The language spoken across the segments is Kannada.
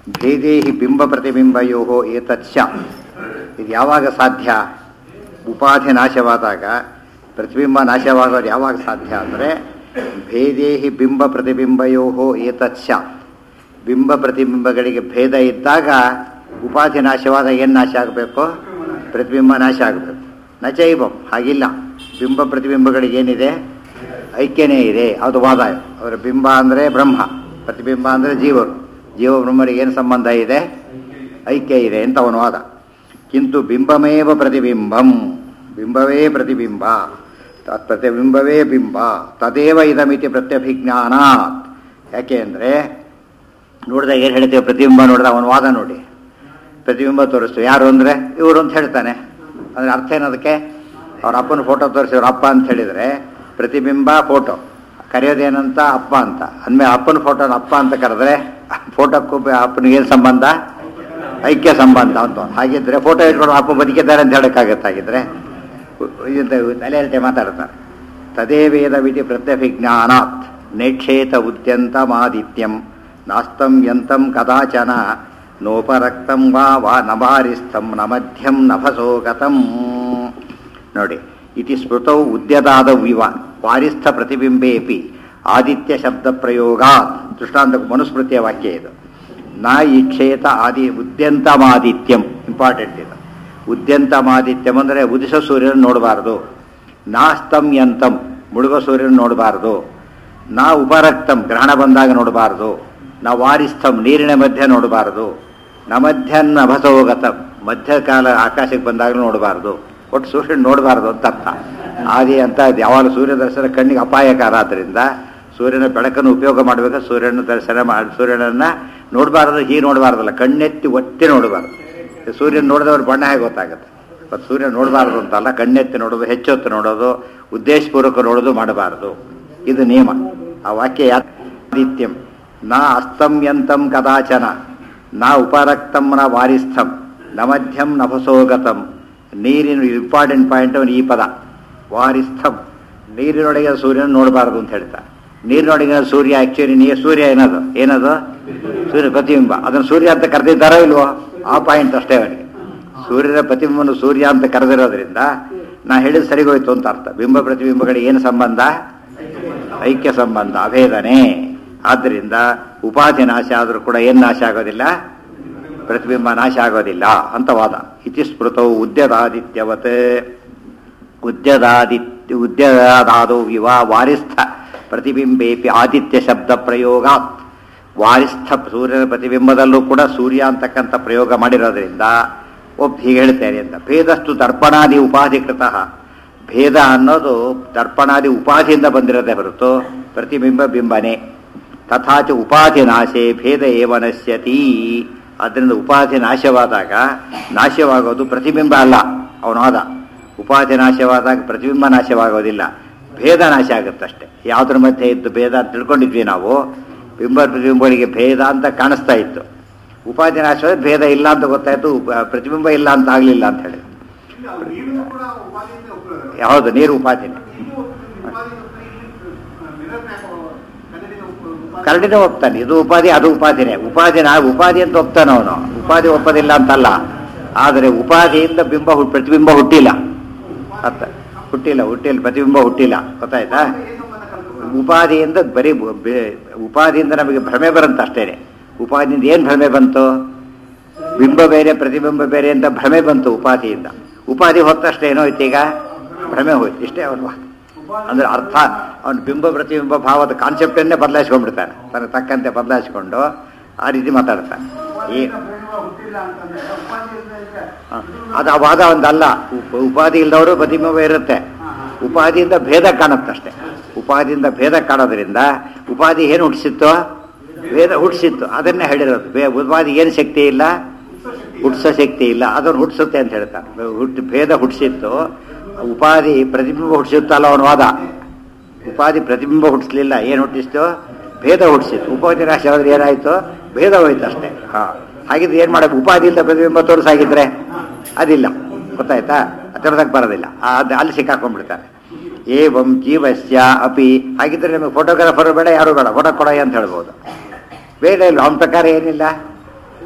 ಭೇದೇ ಹಿ ಬಿಂಬ ಪ್ರತಿಬಿಂಬಯೋ ಏತತ್ಸ ಇದು ಯಾವಾಗ ಸಾಧ್ಯ ಉಪಾಧಿ ನಾಶವಾದಾಗ ಪ್ರತಿಬಿಂಬ ನಾಶವಾಗೋದು ಯಾವಾಗ ಸಾಧ್ಯ ಅಂದರೆ ಭೇದೇ ಹಿ ಬಿಂಬ ಪ್ರತಿಬಿಂಬಯೋ ಏತತ್ಸ ಬಿಂಬ ಪ್ರತಿಬಿಂಬಗಳಿಗೆ ಭೇದ ಇದ್ದಾಗ ಉಪಾಧಿ ನಾಶವಾದಾಗ ಏನು ನಾಶ ಆಗಬೇಕು ಪ್ರತಿಬಿಂಬ ನಾಶ ಆಗಬೇಕು ನಚೈವಂ ಹಾಗಿಲ್ಲ ಬಿಂಬ ಪ್ರತಿಬಿಂಬಗಳಿಗೆ ಏನಿದೆ ಐಕ್ಯನೇ ಇದೆ ಅದು ವಾದ ಅವರ ಬಿಂಬ ಅಂದರೆ ಬ್ರಹ್ಮ ಪ್ರತಿಬಿಂಬ ಅಂದರೆ ಜೀವರು ಜೀವ ಬ್ರಹ್ಮರಿಗೆ ಏನು ಸಂಬಂಧ ಇದೆ ಐಕ್ಯ ಇದೆ ಅಂತ ಅವನ ವಾದ ಕಿಂತು ಬಿಂಬಮೇವ ಪ್ರತಿಬಿಂಬಂ ಬಿಂಬವೇ ಪ್ರತಿಬಿಂಬ ತತ್ ಪ್ರತಿಬಿಂಬವೇ ಬಿಂಬ ತದೇವ ಇದಮಿತಿ ಪ್ರತ್ಯಭಿಜ್ಞಾನಾತ್ ಯಾಕೆ ಅಂದರೆ ನೋಡಿದಾಗ ಏನು ಹೇಳ್ತೇವೆ ಪ್ರತಿಬಿಂಬ ನೋಡಿದ ಅವನ ವಾದ ನೋಡಿ ಪ್ರತಿಬಿಂಬ ತೋರಿಸ್ತು ಯಾರು ಅಂದರೆ ಇವರು ಅಂತ ಹೇಳ್ತಾನೆ ಅಂದರೆ ಅರ್ಥ ಏನದಕ್ಕೆ ಅವ್ರ ಅಪ್ಪನ ಫೋಟೋ ತೋರಿಸಿ ಅವ್ರ ಅಪ್ಪ ಅಂತ ಹೇಳಿದರೆ ಪ್ರತಿಬಿಂಬ ಫೋಟೋ ಕರೆಯೋದೇನಂತ ಅಪ್ಪ ಅಂತ ಅಂದಮೇಲೆ ಅಪ್ಪನ ಫೋಟೋನ ಅಪ್ಪ ಅಂತ ಕರೆದ್ರೆ ಫೋಟೋಕ್ಕೂ ಅಪ್ಪನಿಗೆ ಏನು ಸಂಬಂಧ ಐಕ್ಯ ಸಂಬಂಧ ಅಂತ ಹಾಗಿದ್ರೆ ಫೋಟೋ ಇಟ್ಕೊಂಡು ಅಪ್ಪ ಬದುಕಿದ್ದಾರೆ ಅಂತ ಹೇಳೋಕ್ಕಾಗತ್ತಾಗಿದ್ರೆ ತಲೆಯಲ್ಟೆ ಮಾತಾಡ್ತಾರೆ ತದೇ ವೇದ ವಿಧಿ ಪ್ರತ್ಯಭಿಜ್ಞಾನಾತ್ ನೇಕ್ಷೇತ ಉದ್ಯಂತಮಾದಿತ್ಯಂ ನಾಸ್ತಂ ಯಂತಂ ಕದಾಚನ ನೋಪರಕ್ತಂ ವಾ ವಾ ನಭಾರಿಸ್ಥಂ ನ ಮಧ್ಯಂ ನಭಸೋ ಗತಂ ನೋಡಿ ಇತಿ ಸ್ಮೃತೌ ಉದ್ಯದಾದ ವಿವ ವಾರಿಸ್ಥ ಪ್ರತಿಬಿಂಬೇಪಿ ಆದಿತ್ಯ ಶಬ್ದ ಪ್ರಯೋಗಾತ್ ದೃಷ್ಟಾಂತ ಮನುಸ್ಮೃತಿಯ ವಾಕ್ಯ ಇದು ನಾ ಈಕ್ಷೇತ ಆದಿ ಉದ್ಯಂತಮಾದಿತ್ಯಂ ಇಂಪಾರ್ಟೆಂಟ್ ಇದು ಉದ್ಯಂತಮಾದಿತ್ಯಂ ಅಂದರೆ ಉದಿಸೋ ಸೂರ್ಯನ ನೋಡಬಾರ್ದು ನಾಸ್ತಂ ಯಂತಂ ಮುಳುಗೋ ಸೂರ್ಯನ ನೋಡಬಾರ್ದು ನಾ ಉಪರಕ್ತಂ ಗ್ರಹಣ ಬಂದಾಗ ನೋಡಬಾರ್ದು ನಾ ವಾರಿಸ್ಥಂ ನೀರಿನ ಮಧ್ಯೆ ನೋಡಬಾರ್ದು ನ ಮಧ್ಯನ್ನ ಅಭಸೋಗತಂ ಮಧ್ಯಕಾಲ ಆಕಾಶಕ್ಕೆ ಬಂದಾಗಲೂ ನೋಡಬಾರ್ದು ಒಟ್ಟು ಸೂರ್ಯನ ನೋಡಬಾರ್ದು ಅಂತ ಅರ್ಥ ಆದಿ ಅಂತ ಯಾವಾಗ ಸೂರ್ಯ ದರ್ಶನ ಕಣ್ಣಿಗೆ ಅಪಾಯಕಾರ ಆದ್ದರಿಂದ ಸೂರ್ಯನ ಬೆಳಕನ್ನು ಉಪಯೋಗ ಮಾಡಬೇಕು ಸೂರ್ಯನ ದರ್ಶನ ಮಾಡಿ ಸೂರ್ಯನನ್ನ ನೋಡಬಾರ್ದು ಹೀಗೆ ನೋಡಬಾರ್ದಲ್ಲ ಕಣ್ಣೆತ್ತಿ ಒತ್ತಿ ನೋಡಬಾರ್ದು ಸೂರ್ಯನ ನೋಡಿದವ್ರು ಬಣ್ಣ ಹೇಗೆ ಗೊತ್ತಾಗುತ್ತೆ ಮತ್ತು ಸೂರ್ಯ ನೋಡಬಾರ್ದು ಅಂತಲ್ಲ ಕಣ್ಣೆತ್ತಿ ನೋಡೋದು ಹೆಚ್ಚೊತ್ತು ನೋಡೋದು ಉದ್ದೇಶಪೂರ್ವಕ ನೋಡೋದು ಮಾಡಬಾರ್ದು ಇದು ನಿಯಮ ಆ ವಾಕ್ಯ ಯಾ ಆದಿತ್ಯಂ ನಾ ಅಸ್ತಮ್ಯಂತಂ ಕದಾಚನ ನಾ ಉಪರಕ್ತಂ ನ ವಾರಿಸ್ಥಂ ನ ಮಧ್ಯಂ ನಭಸೋಗತಂ ನೀರಿನ ಇಂಪಾರ್ಟೆಂಟ್ ಪಾಯಿಂಟ್ ಈ ಪದ ವಾರಿಸ್ಥಂ ನೀರಿನೊಳಗೆ ಸೂರ್ಯನ ನೋಡಬಾರದು ಅಂತ ಹೇಳ್ತಾರೆ ನೀರಿನೊಳಗಿನ ಸೂರ್ಯ ಆಕ್ಚುಲಿ ನೀ ಸೂರ್ಯ ಏನದು ಏನದು ಸೂರ್ಯ ಪ್ರತಿಬಿಂಬ ಅದನ್ನು ಸೂರ್ಯ ಅಂತ ಕರೆದಿದ್ದಾರೋ ಇಲ್ವೋ ಆ ಪಾಯಿಂಟ್ ಅಷ್ಟೇ ಅವನಿಗೆ ಸೂರ್ಯನ ಪ್ರತಿಬಿಂಬನು ಸೂರ್ಯ ಅಂತ ಕರೆದಿರೋದ್ರಿಂದ ನಾ ಹೇಳಿದ ಸರಿಗೋಯ್ತು ಅಂತ ಅರ್ಥ ಬಿಂಬ ಪ್ರತಿಬಿಂಬಗಳಿಗೆ ಏನು ಸಂಬಂಧ ಐಕ್ಯ ಸಂಬಂಧ ಅಭೇದನೆ ಆದ್ದರಿಂದ ಉಪಾಧಿ ನಾಶ ಆದರೂ ಕೂಡ ಏನು ನಾಶ ಆಗೋದಿಲ್ಲ ಪ್ರತಿಬಿಂಬ ನಾಶ ಆಗೋದಿಲ್ಲ ಅಂತ ವಾದ ಇತಿ ಸ್ಮೃತೌ ಉದ್ಯದಾದಿತ್ಯವತ್ ಉದ್ಯದಾದಿತ್ಯ ಉದ್ಯದಾದೌ ಇವ ವಾರಿಸ್ಥ ಪ್ರತಿಬಿಂಬೇಪಿ ಆದಿತ್ಯ ಶಬ್ದ ಪ್ರಯೋಗಾತ್ ವಾರಿಸ್ಥ ಸೂರ್ಯನ ಪ್ರತಿಬಿಂಬದಲ್ಲೂ ಕೂಡ ಸೂರ್ಯ ಅಂತಕ್ಕಂಥ ಪ್ರಯೋಗ ಮಾಡಿರೋದ್ರಿಂದ ಒಬ್ಬ ಹೀಗೆ ಹೇಳ್ತೇನೆ ಅಂತ ಭೇದಸ್ತು ದರ್ಪಣಾದಿ ಉಪಾಧಿಕೃತ ಭೇದ ಅನ್ನೋದು ದರ್ಪಣಾದಿ ಉಪಾಧಿಯಿಂದ ಬಂದಿರೋದೇ ಹೊರತು ಪ್ರತಿಬಿಂಬ ಬಿಂಬನೆ ತಥಾಚ ಉಪಾಧಿ ನಾಶೆ ಭೇದ ಏವ ನಶ್ಯತಿ ಅದರಿಂದ ಉಪಾಧಿ ನಾಶವಾದಾಗ ನಾಶವಾಗೋದು ಪ್ರತಿಬಿಂಬ ಅಲ್ಲ ಅವನಾದ ಉಪಾಧಿ ನಾಶವಾದಾಗ ಪ್ರತಿಬಿಂಬ ನಾಶವಾಗೋದಿಲ್ಲ ಭೇದ ನಾಶ ಆಗುತ್ತಷ್ಟೆ ಯಾವುದ್ರ ಮಧ್ಯೆ ಇದ್ದು ಭೇದ ಅಂತ ತಿಳ್ಕೊಂಡಿದ್ವಿ ನಾವು ಬಿಂಬ ಪ್ರತಿಬಿಂಬಗಳಿಗೆ ಭೇದ ಅಂತ ಕಾಣಿಸ್ತಾ ಇತ್ತು ಉಪಾಧಿ ನಾಶವಾದ ಭೇದ ಇಲ್ಲ ಅಂತ ಗೊತ್ತಾಯ್ತು ಉಪ- ಪ್ರತಿಬಿಂಬ ಇಲ್ಲ ಅಂತ ಆಗಲಿಲ್ಲ ಅಂತ ಹೇಳಿ ನೀರು ಕೂಡ ಉಪಾಧಿಯಿಂದ ಉಪಯೋಗ ಯಾವುದು ನೀರು ಉಪಾಧಿನೇ ಇದು ಉಪಾಧಿ ಕನ್ನಡಿನ ಉಪಾಧಿ ಕರಡಿನ ಒಪ್ತಾನೆ ಇದು ಉಪಾಧಿ ಅದು ಉಪಾಧಿನೇ ಉಪಾಧಿ ನಾ ಉಪಾಧಿ ಅಂತ ಒಪ್ತಾನೆ ಅವನು ಉಪಾಧಿ ಒಪ್ಪದಿಲ್ಲ ಅಂತಲ್ಲ ಆದರೆ ಉಪಾಧಿಯಿಂದ ಬಿಂಬ ಹುಟ್- ಪ್ರತಿಬಿಂಬ ಹುಟ್ಟಿಲ್ಲ ಅರ್ಥ ಹುಟ್ಟಿಲ್ಲ ಹುಟ್ಟಿಲ್ಲ ಪ್ರತಿಬಿಂಬ ಹುಟ್ಟಿಲ್ಲ ಗೊತ್ತಾಯ್ತಾ ಉಪಾಧಿಯಿಂದ ಬರೀ ಬ- ಬೆ- ಉಪಾಧಿಯಿಂದ ನಮಗೆ ಭ್ರಮೆ ಬರಂತ ಅಷ್ಟೇನೆ ಉಪಾಧಿಯಿಂದ ಏನು ಭ್ರಮೆ ಬಂತು ಬಿಂಬ ಬೇರೆ ಪ್ರತಿಬಿಂಬ ಬೇರೆ ಅಂತ ಭ್ರಮೆ ಬಂತು ಉಪಾಧಿಯಿಂದ ಉಪಾಧಿ ಹೊತ್ತಷ್ಟೇ ಏನೋ ಈಗ ಭ್ರಮೆ ಹೋಯ್ತು ಇಷ್ಟೇ ಅವನು ಅಂದ್ರೆ ಅರ್ಥ ಅವನು ಬಿಂಬ ಪ್ರತಿಬಿಂಬ ಭಾವದ ಕಾನ್ಸೆಪ್ಟನ್ನೇ ಬದಲಾಯಿಸ್ಕೊಂಡ್ಬಿಡ್ತಾನೆ ತನಗೆ ತಕ್ಕಂತೆ ಬದಲಾಯಿಸ್ಕೊಂಡು ಆ ರೀತಿ ಮಾತಾಡ್ತಾನೆ ಈ ಹುಟ್ಟಿಲ್ಲ ಅಂತಂದ್ರೆ ಉಪಾಧಿಯಿಂದ ಇದ್ರೆ ಹ. ಅದು ಆ ವಾದ ಒಂದಲ್ಲ ಉಪ- ಉಪಾಧಿ ಇಲ್ಲದವರು ಪ್ರತಿಬಿಂಬ ಇರುತ್ತೆ ಉಪಾಧಿಯಿಂದ ಭೇದ ಕಾಣುತ್ತಷ್ಟೇ ಉಪಾಧಿಯಿಂದ ಭೇದ ಕಾಣೋದ್ರಿಂದ ಉಪಾಧಿ ಏನು ಹುಟ್ಟಿಸಿತ್ತು ಭೇದ ಹುಟ್ಟಿಸಿತ್ತು ಅದನ್ನೇ ಹೇಳಿರೋದು ಬೇ ಉಪಾಧಿ ಏನು ಶಕ್ತಿ ಇಲ್ಲ ಹುಟ್ಟಿಸೋ ಶಕ್ತಿ ಇಲ್ಲ ಅದನ್ನು ಹುಟ್ಟಿಸುತ್ತೆ ಅಂತ ಹೇಳ್ತಾರೆ ಹುಟ್ಟಿ ಭೇದ ಹುಟ್ಟಿಸಿತ್ತು ಉಪಾಧಿ ಪ್ರತಿಬಿಂಬ ಹುಟ್ಟಿಸುತ್ತಲ್ಲ ಅವನ ವಾದ ಉಪಾಧಿ ಪ್ರತಿಬಿಂಬ ಹುಟ್ಟಿಸ್ಲಿಲ್ಲ ಏನು ಹುಟ್ಟಿಸ್ತು ಭೇದ ಹುಟ್ಟಿಸಿತ್ತು ಉಪಾಧಿ ರಾಶಿ ಆದ್ರೆ ಏನಾಯ್ತು ಭೇದ ಹೋಯ್ತು ಅಷ್ಟೇ ಹಾ ಹಾಗಿದ್ರೆ ಏನು ಮಾಡಬೇಕು ಉಪಾಧಿಯಿಂದ ಪ್ರತಿಬಿಂಬ ತೋರಿಸಾಗಿದ್ರೆ ಅದಿಲ್ಲ ಗೊತ್ತಾಯ್ತಾ ತೋರ್ಸಕ್ಕೆ ಬರೋದಿಲ್ಲ ಆ- ಅದು ಅಲ್ಲಿ ಸಿಕ್ಕಾಕೊಂಡ್ಬಿಡ್ತಾರೆ ಏವಂ ಜೀವಸ್ಯ ಅಪಿ ಹಾಗಿದ್ರೆ ನಿಮಗೆ ಫೋಟೋಗ್ರಾಫರ್ ಬೇಡ ಯಾರು ಬೇಡ ಫೋಟೋ ಕೊಡ ಅಂತ ಹೇಳ್ಬೋದು ಬೇಡ ಇಲ್ಲ ಅವನ ಪ್ರಕಾರ ಏನಿಲ್ಲ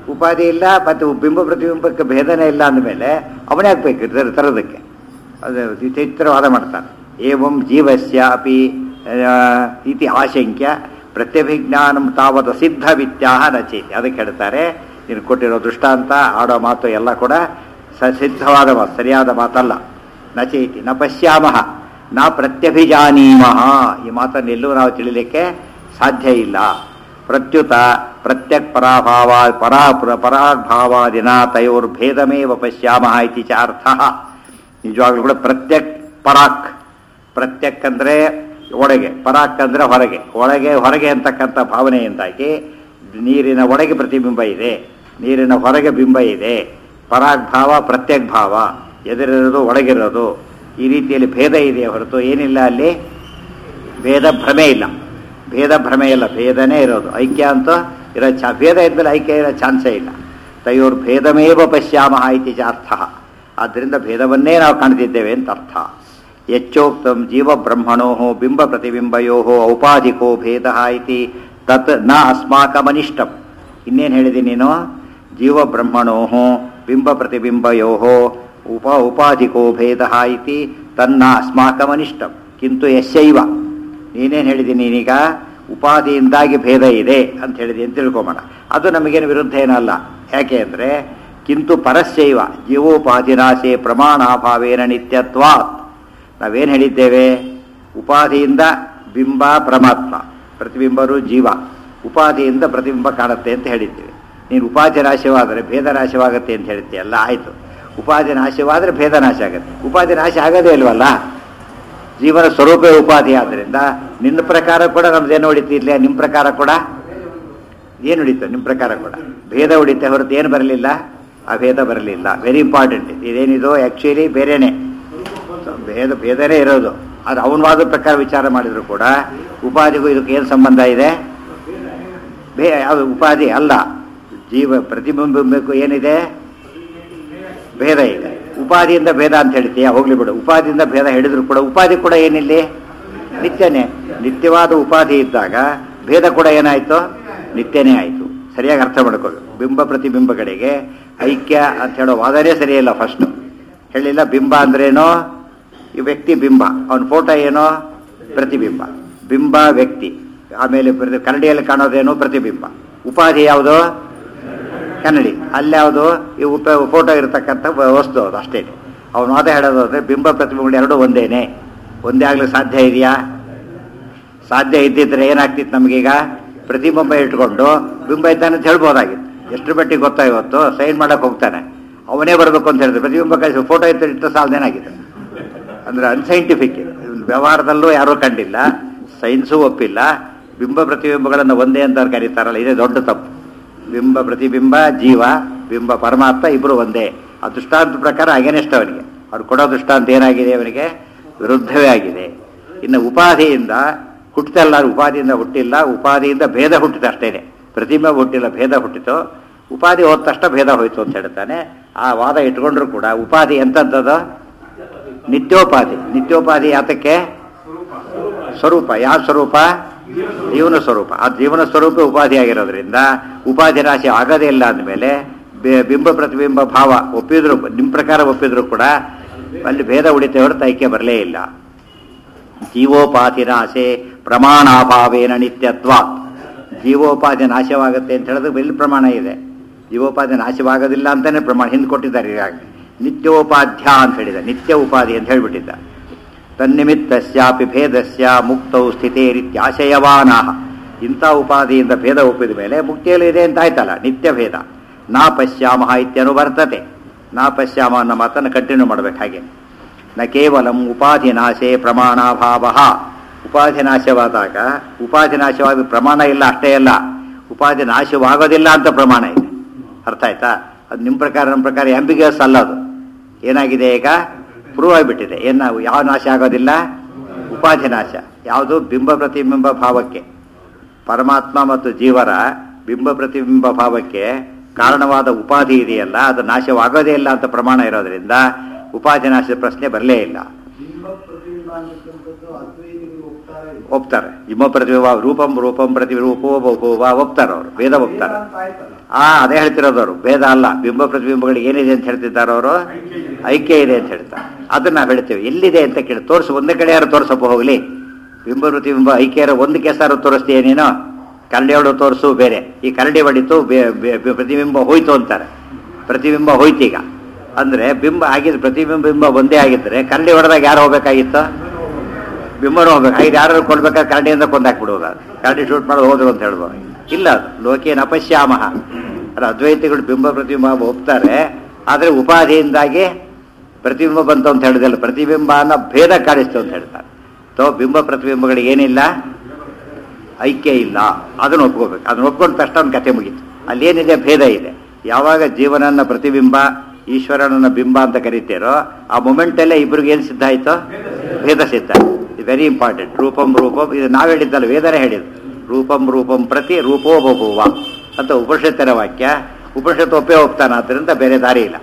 ಉಪಾಧಿ ಇಲ್ಲ ಮತ್ತು ಬಿಂಬ ಪ್ರತಿಬಿಂಬಕ್ಕೆ ಭೇದನೇ ಇಲ್ಲ ಅಂದಮೇಲೆ ಅವನೇ ಹಾಕ್ಬೇಕು ತರ- ತರೋದಕ್ಕೆ ಅದು ವಿಚಿತ್ರವಾದ ಮಾಡ್ತಾನೆ ಏವಂ ಜೀವಸ್ಯ ಅಪಿ ಆ, ಇತಿ ಆಶಂಕ್ಯ ಪ್ರತ್ಯಭಿಜ್ಞಾನಂ ತಾವದ ಸಿದ್ಧ ವಿತ್ಯಾಹ ನಚೇತಿ ಅದಕ್ಕೆ ಹೇಳ್ತಾರೆ ನೀನು ಕೊಟ್ಟಿರೋ ದೃಷ್ಟಾಂತ ಆಡೋ ಮಾತು ಎಲ್ಲ ಕೂಡ ಸ ಸಿದ್ಧವಾದ ಮಾತು ಸರಿಯಾದ ಮಾತಲ್ಲ ನಚೇತಿ ನ ಪಶ್ಯಾಮಹ ನ ಪ್ರತ್ಯಭಿಜಾನೀಮಃ ಈ ಮಾತನ್ನು ಎಲ್ಲೂ ನಾವು ತಿಳಿಲಿಕ್ಕೆ ಸಾಧ್ಯ ಇಲ್ಲ ಪ್ರತ್ಯುತ ಪ್ರತ್ಯಕ್ ಪರಾಭಾವ ಪರಾ ಪರಾಭಾವಾದಿನ ತಯೋರ್ಭೇದಮೇವ ಪಶ್ಯಾಮಹ ಇತಿ ಚ ಅರ್ಥಃ ನಿಜವಾಗ್ಲೂ ಕೂಡ ಪ್ರತ್ಯಕ್ ಪರಾಕ್ ಪ್ರತ್ಯಕ್ ಅಂದರೆ ಒಳಗೆ ಪರಾಕ್ ಅಂದರೆ ಹೊರಗೆ ಒಳಗೆ ಹೊರಗೆ ಅಂತಕ್ಕಂಥ ಭಾವನೆಯಿಂದಾಗಿ ನೀರಿನ ಒಳಗೆ ಪ್ರತಿಬಿಂಬ ಇದೆ ನೀರಿನ ಹೊರಗೆ ಬಿಂಬ ಇದೆ ಪರಾಕ್ ಭಾವ ಪ್ರತ್ಯಕ್ ಭಾವ ಎದುರಿರೋದು ಒಳಗಿರೋದು ಈ ರೀತಿಯಲ್ಲಿ ಭೇದ ಇದೆ ಹೊರತು ಏನಿಲ್ಲ ಅಲ್ಲಿ ಭೇದ ಭ್ರಮೆ ಇಲ್ಲ ಭೇದ ಭ್ರಮೆ ಇಲ್ಲ ಭೇದನೇ ಇರೋದು ಐಕ್ಯ ಅಂತ ಇರೋ ಚ ಭೇದ ಇದ್ಮೇಲೆ ಐಕ್ಯ ಇರೋ ಚಾನ್ಸೇ ಇಲ್ಲ ತಯೋರ್ ಭೇದಮೇವ ಪಶ್ಯಾಮಹ ಇತಿ ಚ ಅರ್ಥ ಆದ್ದರಿಂದ ಭೇದವನ್ನೇ ನಾವು ಕಾಣ್ತಿದ್ದೇವೆ ಅಂತ ಅರ್ಥ ಯಚ್ಚೋಕ್ತಂ ಜೀವ ಬ್ರಹ್ಮಣೋ ಬಿಂಬ ಪ್ರತಿಬಿಂಬಯೋ ಔಪಾಧಿಕೋ ಭೇದ ಇತಿ ತತ್ ನ ಅಸ್ಮಾಕಮನಿಷ್ಟಂ ಇನ್ನೇನು ಹೇಳಿದೆ ನೀನು ಜೀವ ಬ್ರಹ್ಮಣೋ ಬಿಂಬ ಪ್ರತಿಬಿಂಬಯೋ ಉಪ ಉಪಾಧಿಕೋ ಭೇದ ಇತಿ ತನ್ನ ಅಸ್ಮಾಕಮನಿಷ್ಟಂ ಕಿಂತು ಯಶೈವ ನೀನೇನು ಹೇಳಿದ್ದೀನಿ ನೀನೀಗ ಉಪಾಧಿಯಿಂದಾಗಿ ಭೇದ ಇದೆ ಅಂತ ಹೇಳಿದೆ ಅಂತ ತಿಳ್ಕೊಂಬೋಣ ಅದು ನಮಗೇನು ವಿರುದ್ಧ ಏನಲ್ಲ ಯಾಕೆ ಅಂದರೆ ಕಿಂತು ಪರಸ್ಯೈವ ಜೀವೋಪಾಧಿನಾಶೆ ಪ್ರಮಾಣಾಭಾವೇನ ನಿತ್ಯತ್ವಾತ್ ನಾವೇನು ಹೇಳಿದ್ದೇವೆ ಉಪಾಧಿಯಿಂದ ಬಿಂಬ ಪರಮಾತ್ಮ ಪ್ರತಿಬಿಂಬರು ಜೀವ ಉಪಾಧಿಯಿಂದ ಪ್ರತಿಬಿಂಬ ಕಾಣುತ್ತೆ ಅಂತ ಹೇಳಿದ್ದೇವೆ ನೀನು ಉಪಾಧಿ ನಾಶವಾದರೆ ಭೇದ ನಾಶವಾಗುತ್ತೆ ಅಂತ ಹೇಳ್ತೀಯಲ್ಲ ಆಯಿತು ಉಪಾಧಿ ನಾಶವಾದರೆ ಭೇದ ನಾಶ ಆಗುತ್ತೆ ಉಪಾಧಿ ನಾಶ ಆಗೋದೇ ಇಲ್ವಲ್ಲ ಜೀವನ ಸ್ವರೂಪೇ ಉಪಾಧಿ ಆದ್ದರಿಂದ ನಿನ್ನ ಪ್ರಕಾರ ಕೂಡ ನಮ್ದೇನು ಹೊಡಿತು ಇಲ್ಲ ನಿಮ್ಮ ಪ್ರಕಾರ ಕೂಡ ಏನು ಹೊಡಿತು ನಿಮ್ಮ ಪ್ರಕಾರ ಕೂಡ ಭೇದ ಹೊಡಿತೆ ಹೊರತು ಏನು ಬರಲಿಲ್ಲ ಆ ಭೇದ ಬರಲಿಲ್ಲ ವೆರಿ ಇಂಪಾರ್ಟೆಂಟ್ ಇದೇನಿದು ಆ್ಯಕ್ಚುಲಿ ಬೇರೆನೇ ಭೇದ ಭೇದನೇ ಇರೋದು ಅದು ಅವನ ವಾದ ಪ್ರಕಾರ ವಿಚಾರ ಮಾಡಿದ್ರು ಕೂಡ ಉಪಾಧಿಗೂ ಇದಕ್ಕೆ ಏನು ಸಂಬಂಧ ಇದೆ ಭೇ ಅದು ಉಪಾಧಿ ಅಲ್ಲ ಜೀವ ಪ್ರತಿಬಿಂಬಕ್ಕೂ ಏನಿದೆ ಭೇದ ಇದೆ ಉಪಾಧಿಯಿಂದ ಭೇದ ಅಂತ ಹೇಳ್ತೀಯ ಹೋಗ್ಲಿ ಬಿಡು ಉಪಾಧಿಯಿಂದ ಭೇದ ಹೇಳಿದ್ರು ಕೂಡ ಉಪಾಧಿ ಕೂಡ ಏನಿಲ್ಲಿ ನಿತ್ಯನೇ ನಿತ್ಯವಾದ ಉಪಾಧಿ ಇದ್ದಾಗ ಭೇದ ಕೂಡ ಏನಾಯಿತು ನಿತ್ಯನೇ ಆಯಿತು ಸರಿಯಾಗಿ ಅರ್ಥ ಮಾಡ್ಕೊಳ್ಳಿ ಬಿಂಬ ಪ್ರತಿಬಿಂಬಗಳಿಗೆ ಐಕ್ಯ ಅಂತ ಹೇಳೋ ವಾದನೇ ಸರಿಯಿಲ್ಲ ಫಸ್ಟು ಹೇಳಿಲ್ಲ ಬಿಂಬ ಅಂದ್ರೇನೋ ಈ ವ್ಯಕ್ತಿ ಬಿಂಬ ಅವನ ಫೋಟೋ ಏನೋ ಪ್ರತಿಬಿಂಬ ಬಿಂಬ ವ್ಯಕ್ತಿ ಆಮೇಲೆ ಪ್ರತಿ- ಕನ್ನಡಿಯಲ್ಲಿ ಕಾಣೋದೇನೋ ಪ್ರತಿಬಿಂಬ ಉಪಾಧಿ ಯಾವುದು ಕನ್ನಡಿ ಅಲ್ಲಿ ಯಾವುದು ಈ ಉಪ ಫೋಟೋ ಇರತಕ್ಕಂಥ ವ- ವಸ್ತು ಅದು ಅಷ್ಟೇ ಅವನು ವಾದ ಹೇಳೋದು ಅಂದರೆ ಬಿಂಬ ಪ್ರತಿಬಿಂಬಗಳು ಎರಡೂ ಒಂದೇನೆ ಒಂದೇ ಆಗಲು ಸಾಧ್ಯ ಇದೆಯಾ ಸಾಧ್ಯ ಇದ್ದಿದ್ರೆ ಏನಾಗ್ತಿತ್ತು ನಮಗೀಗ ಪ್ರತಿಬಿಂಬ ಇಟ್ಕೊಂಡು ಬಿಂಬ ಇದ್ದಾನೆ ಅಂತ ಹೇಳ್ಬೋದಾಗಿತ್ತು ಎಷ್ಟು ಮಟ್ಟಿಗೆ ಗೊತ್ತಾ ಇವತ್ತು ಸೈನ್ ಮಾಡಕ್ಕೆ ಹೋಗ್ತಾನೆ ಅವನೇ ಬರಬೇಕು ಅಂತ ಹೇಳಿದ್ರೆ ಪ್ರತಿಬಿಂಬ ಕಳಿಸಿ ಫೋಟೋ ಇತ್ತು ಇಟ್ಟು ಸಾಲದೇನಾಗಿದೆ ಅಂದರೆ ಅನ್ಸೈಂಟಿಫಿಕ್ ವ್ಯವಹಾರದಲ್ಲೂ ಯಾರೂ ಕಂಡಿಲ್ಲ ಸೈನ್ಸು ಒಪ್ಪಿಲ್ಲ ಬಿಂಬ ಪ್ರತಿಬಿಂಬಗಳನ್ನು ಒಂದೇ ಅಂತ ಅವ್ರು ಕರೀತಾರಲ್ಲ ಇದೇ ದೊಡ್ಡ ತಪ್ಪು ಬಿಂಬ ಪ್ರತಿಬಿಂಬ ಜೀವ ಬಿಂಬ ಪರಮಾತ್ಮ ಇಬ್ಬರು ಒಂದೇ ಆ ದೃಷ್ಟಾಂತ ಪ್ರಕಾರ ಅಗೇನೆಸ್ಟ್ ಅವನಿಗೆ ಅವ್ರು ಕೊಡೋ ದೃಷ್ಟಾಂತ ಏನಾಗಿದೆ ಅವನಿಗೆ ವಿರುದ್ಧವೇ ಆಗಿದೆ ಇನ್ನು ಉಪಾಧಿಯಿಂದ ಹುಟ್ಟಲ್ಲ ಉಪಾಧಿಯಿಂದ ಹುಟ್ಟಿಲ್ಲ ಉಪಾಧಿಯಿಂದ ಭೇದ ಹುಟ್ಟಿತು ಅಷ್ಟೇನೆ ಪ್ರತಿಬಿಂಬ ಹುಟ್ಟಿಲ್ಲ ಭೇದ ಹುಟ್ಟಿತು ಉಪಾಧಿ ಹೋದ ತಕ್ಷಣ ಭೇದ ಹೋಯ್ತು ಅಂತ ಹೇಳ್ತಾನೆ ಆ ವಾದ ಇಟ್ಕೊಂಡ್ರು ಕೂಡ ಉಪಾಧಿ ಎಂಥದ್ದು ನಿತ್ಯೋಪಾಧಿ ನಿತ್ಯೋಪಾಧಿ ಯಾತಕ್ಕೆ ಸ್ವರೂಪ ಯಾವ ಸ್ವರೂಪ ಜೀವನ ಸ್ವರೂಪ ಆ ಜೀವನ ಸ್ವರೂಪ ಉಪಾಧಿ ಆಗಿರೋದ್ರಿಂದ ಉಪಾಧಿ ರಾಶಿ ಆಗೋದೇ ಇಲ್ಲ ಅಂದಮೇಲೆ ಬಿಂಬ ಪ್ರತಿಬಿಂಬ ಭಾವ ಒಪ್ಪಿದ್ರು ನಿಮ್ಮ ಪ್ರಕಾರ ಒಪ್ಪಿದ್ರು ಕೂಡ ಅಲ್ಲಿ ಭೇದ ಉಳಿತೆ ಹೊರತು ಐಕ್ಯ ಬರಲೇ ಇಲ್ಲ ಜೀವೋಪಾಧಿ ನಾಶೆ ಪ್ರಮಾಣಾಭಾವೇನ ನಿತ್ಯತ್ವ ಜೀವೋಪಾಧಿ ನಾಶವಾಗುತ್ತೆ ಅಂತ ಹೇಳಿದ್ರೆ ಎಲ್ಲಿ ಪ್ರಮಾಣ ಇದೆ ಜೀವೋಪಾಧಿ ನಾಶವಾಗೋದಿಲ್ಲ ಅಂತಾನೆ ಪ್ರಮಾಣ ಹಿಂದೆ ಕೊಟ್ಟಿದ್ದಾರೆ ಈಗಾಗಲೇ ನಿತ್ಯೋಪಾಧ್ಯ ಅಂತ ಹೇಳಿದ ನಿತ್ಯ ಉಪಾಧಿ ಅಂತ ಹೇಳಿಬಿಟ್ಟಿದ್ದ ತನ್ನಿಮಿತ್ತಸ್ಯಾಪಿ ಭೇದಸ್ಯ ಮುಕ್ತೌ ಸ್ಥಿತೇರಿತ್ಯಾಶಯವಾನಾಹ ಇಂಥ ಉಪಾಧಿಯಿಂದ ಭೇದ ಒಪ್ಪಿದ ಮೇಲೆ ಮುಕ್ತಿಯಲ್ಲಿ ಇದೆ ಅಂತ ಆಯ್ತಲ್ಲ ನಿತ್ಯ ಭೇದ ನಾ ಪಶ್ಯಾಮಹ ಇತ್ಯನುವರ್ತತೆ ನಾ ಪಶ್ಯಾಮ ಅನ್ನೋ ಮಾತನ್ನು ಕಂಟಿನ್ಯೂ ಮಾಡ್ಬೇಕು ಹಾಗೆ ನ ಕೇವಲಂ ಉಪಾಧಿ ನಾಶೇ ಪ್ರಮಾಣಾಭಾವ ಉಪಾಧಿ ನಾಶವಾದಾಗ ಉಪಾಧಿ ನಾಶವಾಗಿ ಪ್ರಮಾಣ ಇಲ್ಲ ಅಷ್ಟೇ ಅಲ್ಲ ಉಪಾಧಿ ನಾಶವಾಗೋದಿಲ್ಲ ಅಂತ ಪ್ರಮಾಣ ಇದೆ ಅರ್ಥ ಆಯ್ತಾ ಅದು ನಿಮ್ಮ ಪ್ರಕಾರ ನಮ್ಮ ಪ್ರಕಾರ ಆಂಬಿಗಸ್ ಅಲ್ಲ ಅದು ಏನಾಗಿದೆ ಈಗ ಪ್ರೂವ್ ಆಗಿಬಿಟ್ಟಿದೆ ಏನು ನಾವು ಯಾವ ನಾಶ ಆಗೋದಿಲ್ಲ ಉಪಾಧಿ ನಾಶ ಯಾವುದು ಬಿಂಬ ಪ್ರತಿಬಿಂಬ ಭಾವಕ್ಕೆ ಪರಮಾತ್ಮ ಮತ್ತು ಜೀವರ ಬಿಂಬ ಪ್ರತಿಬಿಂಬ ಭಾವಕ್ಕೆ ಕಾರಣವಾದ ಉಪಾಧಿ ಇದೆಯಲ್ಲ ಅದು ನಾಶವಾಗೋದೇ ಇಲ್ಲ ಅಂತ ಪ್ರಮಾಣ ಇರೋದ್ರಿಂದ ಉಪಾಧಿ ನಾಶದ ಪ್ರಶ್ನೆ ಬರಲೇ ಇಲ್ಲ ಬಿಂಬ ಪ್ರತಿಬಿಂಬ ಅಂತಕ್ಕಂಥದ್ದು ಅದ್ವೈತಿಗಳು ಒಪ್ತಾರೆ ಒಪ್ತಾರೆ ಬಿಂಬ ಪ್ರತಿಬಿಂಬ ರೂಪಂ ರೂಪಂ ಪ್ರತಿ ರೂಪೋ ಬಹುವ ಒಪ್ತಾರೆ ಅವರು ವೇದ ಒಪ್ತಾರೆ ಅಂತ ಆಯ್ತಲ್ಲ ಆ ಅದೇ ಹೇಳ್ತಿರೋದವರು ಭೇದ ಅಲ್ಲ ಬಿಂಬ ಪ್ರತಿಬಿಂಬಗಳಿಗೆ ಏನಿದೆ ಅಂತ ಹೇಳ್ತಿದ್ದಾರೆ ಅವರು ಐಕ್ಯ ಇದೆ ಅಂತ ಹೇಳ್ತಾರೆ ಅದನ್ನ ನಾವು ಹೇಳ್ತೇವೆ ಎಲ್ಲಿದೆ ಅಂತ ಕೇಳಿ ತೋರಿಸು ಒಂದೇ ಕಡೆ ಯಾರು ತೋರಿಸಪ್ಪ ಹೋಗ್ಲಿ ಬಿಂಬ ಪ್ರತಿಬಿಂಬ ಐಕ್ಯ ಇರೋ ಒಂದು ಕೇಸಾರು ತೋರಿಸ್ತೀಯ ನೀನು ಕರಡಿ ಹೊಡೆದು ತೋರಿಸು ಬೇರೆ ಈ ಕರಡಿ ಹೊಡಿತು ಬೆ- ಬೆ- ಬೆ- ಪ್ರತಿಬಿಂಬ ಹೋಯ್ತು ಅಂತಾರೆ ಪ್ರತಿಬಿಂಬ ಹೋಯ್ತೀಗ ಅಂದ್ರೆ ಬಿಂಬ ಆಗಿದ್ರೆ ಪ್ರತಿಬಿಂಬ ಬಿಂಬ ಒಂದೇ ಆಗಿದ್ರೆ ಕರಡಿ ಹೊಡೆದಾಗ ಯಾರು ಹೋಗ್ಬೇಕಾಗಿತ್ತು ಬಿಂಬನೂ ಹೋಗ್ಬೇಕು ಐದು ಯಾರು ಕೊಡ್ಬೇಕಾದ್ರೆ ಕರಡಿಯಿಂದ ಕೊಂದಾಕ್ಬಿಡುವುದು ಅದು ಕರಡಿ ಶೂಟ್ ಮಾಡೋದು ಹೋದ್ರು ಅಂತ ಹೇಳ್ಬೋದು ಇಲ್ಲ ಅದು ಲೋಕೇನ ಅಪಶ್ಯಾಮಹ ಅದು ಅದ್ವೈತಿಗಳು ಬಿಂಬ ಪ್ರತಿಬಿಂಬ ಒಪ್ತಾರೆ ಆದರೆ ಉಪಾಧಿಯಿಂದಾಗಿ ಪ್ರತಿಬಿಂಬ ಬಂತು ಅಂತ ಹೇಳಿದಲ್ಲ ಪ್ರತಿಬಿಂಬ ಅನ್ನೋ ಭೇದ ಕಾಣಿಸ್ತು ಅಂತ ಹೇಳ್ತಾರೆ ತೋ ಬಿಂಬ ಪ್ರತಿಬಿಂಬಗಳಿಗೆ ಏನಿಲ್ಲ ಐಕ್ಯ ಇಲ್ಲ ಅದನ್ನು ಒಪ್ಕೋಬೇಕು ಅದನ್ನ ಒಪ್ಕೊಂಡ ತಕ್ಷಣ ಒಂದು ಕತೆ ಮುಗೀತು ಅಲ್ಲೇನಿದೆ ಭೇದ ಇದೆ ಯಾವಾಗ ಜೀವನನ್ನ ಪ್ರತಿಬಿಂಬ ಈಶ್ವರನನ್ನ ಬಿಂಬ ಅಂತ ಕರಿತೀರೋ ಆ ಮೊಮೆಂಟಲ್ಲೇ ಇಬ್ಬರಿಗೆ ಏನು ಸಿದ್ಧ ಆಯ್ತು ಭೇದ ಸಿದ್ಧ ವೆರಿ ಇಂಪಾರ್ಟೆಂಟ್ ರೂಪಂ ರೂಪಂ ಇದು ನಾವು ಹೇಳಿದ್ದಲ್ಲ ವೇದನೆ ಹೇಳಿದ್ದು ರೂಪಂ ರೂಪಂ ಪ್ರತಿ ರೂಪೋ ಬಭುವ ಅಂತ ಉಪನಿಷತ್ತರ ವಾಕ್ಯ ಉಪನಿಷತ್ತು ಒಪ್ಪೇ ಒಪ್ತಾನ ಆದ್ದರಿಂದ ಬೇರೆ ದಾರಿ ಇಲ್ಲ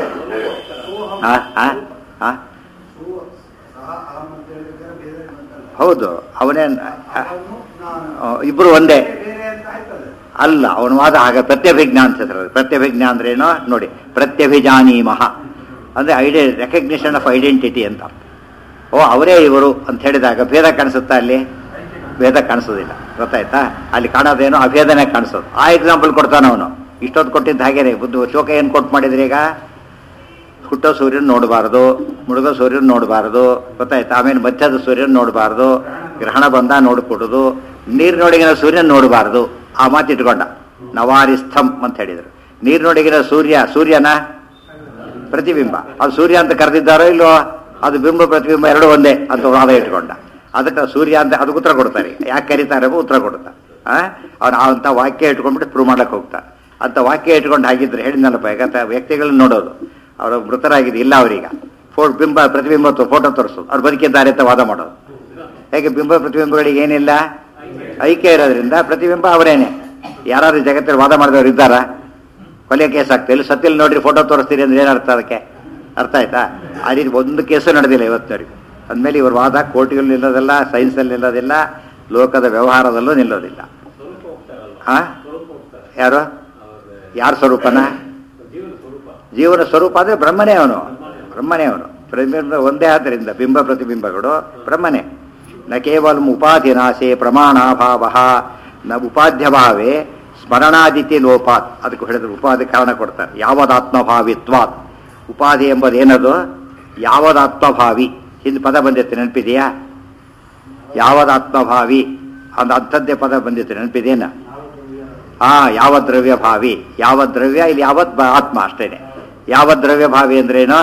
ಸೋಹಂ ಆ ಆ ಆ ಸೋ ಸಹ ಅಹಂ ಅಂತ ಹೇಳಿದ್ರೆ ಬೇರೆ ಅಂತಲ್ಲ ಹೌದು ಅವನೇ ಅಹಮು ನಾನು ಇಬ್ರು ಒಂದೇ ಬೇರೆ ಅಂತ ಆಯ್ತದೆ ಅಲ್ಲ ಅವನ ವಾದ ಆಗ ಪ್ರತ್ಯಭಿಜ್ಞಾ ಅಂತ ಹೇಳ್ತಾರೆ ಪ್ರತ್ಯಭಿಜ್ಞಾ ಅಂದ್ರೆ ಏನೋ ನೋಡಿ ಪ್ರತ್ಯಭಿಜಾನೀಮಹ ಅಂದ್ರೆ ಐಡೆ ರೆಕಗ್ನಿಷನ್ ಆಫ್ ಐಡೆಂಟಿಟಿ ಅಂತ ಓ ಅವರೇ ಇವರು ಅಂತ ಹೇಳಿದಾಗ ಭೇದ ಕಾಣಿಸುತ್ತಾ ಅಲ್ಲಿ ಭೇದ ಕಾಣಿಸೋದಿಲ್ಲ ಗೊತ್ತಾಯ್ತಾ ಅಲ್ಲಿ ಕಾಣೋದೇನೋ ಅಭೇದನೆ ಕಾಣಿಸೋದು ಆ ಎಕ್ಸಾಂಪಲ್ ಕೊಡ್ತಾನೆ ಅವನು ಇಷ್ಟೊತ್ತು ಕೊಟ್ಟಿದ್ದ ಹಾಗೇನೆ ಬುದ್ಧು ಶೋಕ ಏನು ಕೊಟ್ಟು ಮಾಡಿದ್ರಿ ಈಗ ಹುಟ್ಟೋ ಸೂರ್ಯನ ನೋಡಬಾರ್ದು ಮುಳುಗೋ ಸೂರ್ಯನ ನೋಡಬಾರ್ದು ಗೊತ್ತಾಯ್ತಾ ಆಮೇಲೆ ಮಧ್ಯದ ಸೂರ್ಯನ ನೋಡಬಾರ್ದು ಗ್ರಹಣ ಬಂದ ನೋಡ್ಕೊಡುದು ನೀರಿನೊಳಗಿನ ಸೂರ್ಯನ ನೋಡಬಾರ್ದು ಆ ಮಾತು ಇಟ್ಕೊಂಡ ನವಾರಿಸ್ಥಂ ಅಂತ ಹೇಳಿದ್ರು ನೀರಿನೊಳಗಿನ ಸೂರ್ಯ ಸೂರ್ಯನ ಪ್ರತಿಬಿಂಬ ಅದು ಸೂರ್ಯ ಅಂತ ಕರೆದಿದ್ದಾರೋ ಇಲ್ಲೋ ಅದು ಬಿಂಬ ಪ್ರತಿಬಿಂಬ ಎರಡು ಒಂದೇ ಅಂತ ವಾದ ಇಟ್ಕೊಂಡ ಅದಕ್ಕೆ ಸೂರ್ಯ ಅಂತ ಅದಕ್ಕೆ ಉತ್ತರ ಕೊಡ್ತಾರೆ ಯಾಕೆ ಕರೀತಾರೆ ಎಂಬ ಉತ್ತರ ಕೊಡ್ತಾರೆ ಆ ಅವ್ನು ಅಂತ ವಾಕ್ಯ ಇಟ್ಕೊಂಡ್ಬಿಟ್ಟು ಪ್ರೂವ್ ಮಾಡಕ್ಕೆ ಹೋಗ್ತಾರೆ ಅಂತ ವಾಕ್ಯ ಇಟ್ಕೊಂಡು ಹಾಗಿದ್ರೆ ಹೇಳಿದ್ನಲ್ಲಪ್ಪ ಈಗ ತ- ವ್ಯಕ್ತಿಗಳನ್ನ ನೋಡೋದು ಅವರು ಮೃತರಾಗಿದೆ ಇಲ್ಲ ಅವರೀಗ ಫೋ ಬಿಂಬ ಪ್ರತಿಬಿಂಬ ಫೋಟೋ ತೋರಿಸೋದು ಅವ್ರು ಬದುಕಿದ್ದಾರೆ ಅಂತ ವಾದ ಮಾಡೋದು ಹೇಗೆ ಬಿಂಬ ಪ್ರತಿಬಿಂಬಗಳಿಗೆ ಏನಿಲ್ಲ ಐಕ್ಯ ಇರೋದ್ರಿಂದ ಪ್ರತಿಬಿಂಬ ಅವರೇನೆ ಯಾರಾದ್ರೂ ಜಗತ್ತಲ್ಲಿ ವಾದ ಮಾಡಿದವರು ಇದ್ದಾರಾ ಕೊಲೆ ಕೇಸ್ ಆಗ್ತಾ ಇಲ್ಲಿ ಸತ್ತಿಲ್ ನೋಡ್ರಿ ಫೋಟೋ ತೋರಿಸ್ತೀರಿ ಅಂದ್ರೆ ಏನು ಅರ್ಥ ಅದಕ್ಕೆ ಅರ್ಥ ಆಯ್ತಾ ಆ ರೀತಿ ಒಂದು ಕೇಸು ನಡೆದಿಲ್ಲ ಇವತ್ತಿನವರೆಗೂ ಅಂದಮೇಲೆ ಇವ್ರ ವಾದ ಕೋರ್ಟ್ಗಳಲ್ಲಿ ನಿಲ್ಲೋದಿಲ್ಲ ಸೈನ್ಸಲ್ಲಿ ನಿಲ್ಲೋದಿಲ್ಲ ಲೋಕದ ವ್ಯವಹಾರದಲ್ಲೂ ನಿಲ್ಲೋದಿಲ್ಲ ಹಾ ಯಾರು ಯಾರ ಸ್ವರೂಪನ ಜೀವನ ಸ್ವರೂಪ ಅಂದ್ರೆ ಬ್ರಹ್ಮನೇ ಅವನು ಬ್ರಹ್ಮನೇ ಅವನು ಪ್ರತಿಬಿಂಬ ಒಂದೇ ಆದ್ದರಿಂದ ಬಿಂಬ ಪ್ರತಿಬಿಂಬಗಳು ಬ್ರಹ್ಮನೇ ನ ಕೇವಲ ಉಪಾಧಿ ನಾಶೆ ಪ್ರಮಾಣಾಭಾವ ನ ಉಪಾಧ್ಯಭಾವೇ ಸ್ಮರಣಾದಿತಿ ಲೋಪಾತ್ ಅದಕ್ಕೆ ಹೇಳಿದ್ರೆ ಉಪಾಧಿ ಕಾರಣ ಕೊಡ್ತಾರೆ ಯಾವದಾತ್ಮಭಾವಿತ್ವಾತ್ ಉಪಾಧಿ ಎಂಬುದು ಏನದು ಯಾವದಾತ್ಮಭಾವಿ ಹಿಂದೆ ಪದ ಬಂದಿತ್ತು ನೆನಪಿದೆಯಾ ಯಾವದಾತ್ಮಭಾವಿ ಅಂದ ಅಂಥದ್ದೇ ಪದ ಬಂದಿತ್ತು ನೆನಪಿದೆಯೇನ ಆ ಯಾವ ದ್ರವ್ಯ ಭಾವಿ ಯಾವ ದ್ರವ್ಯ ಇಲ್ಲಿ ಯಾವತ್ ಬ- ಆತ್ಮ ಅಷ್ಟೇನೆ ಯಾವ ದ್ರವ್ಯ ಭಾವಿ ಅಂದ್ರೇನು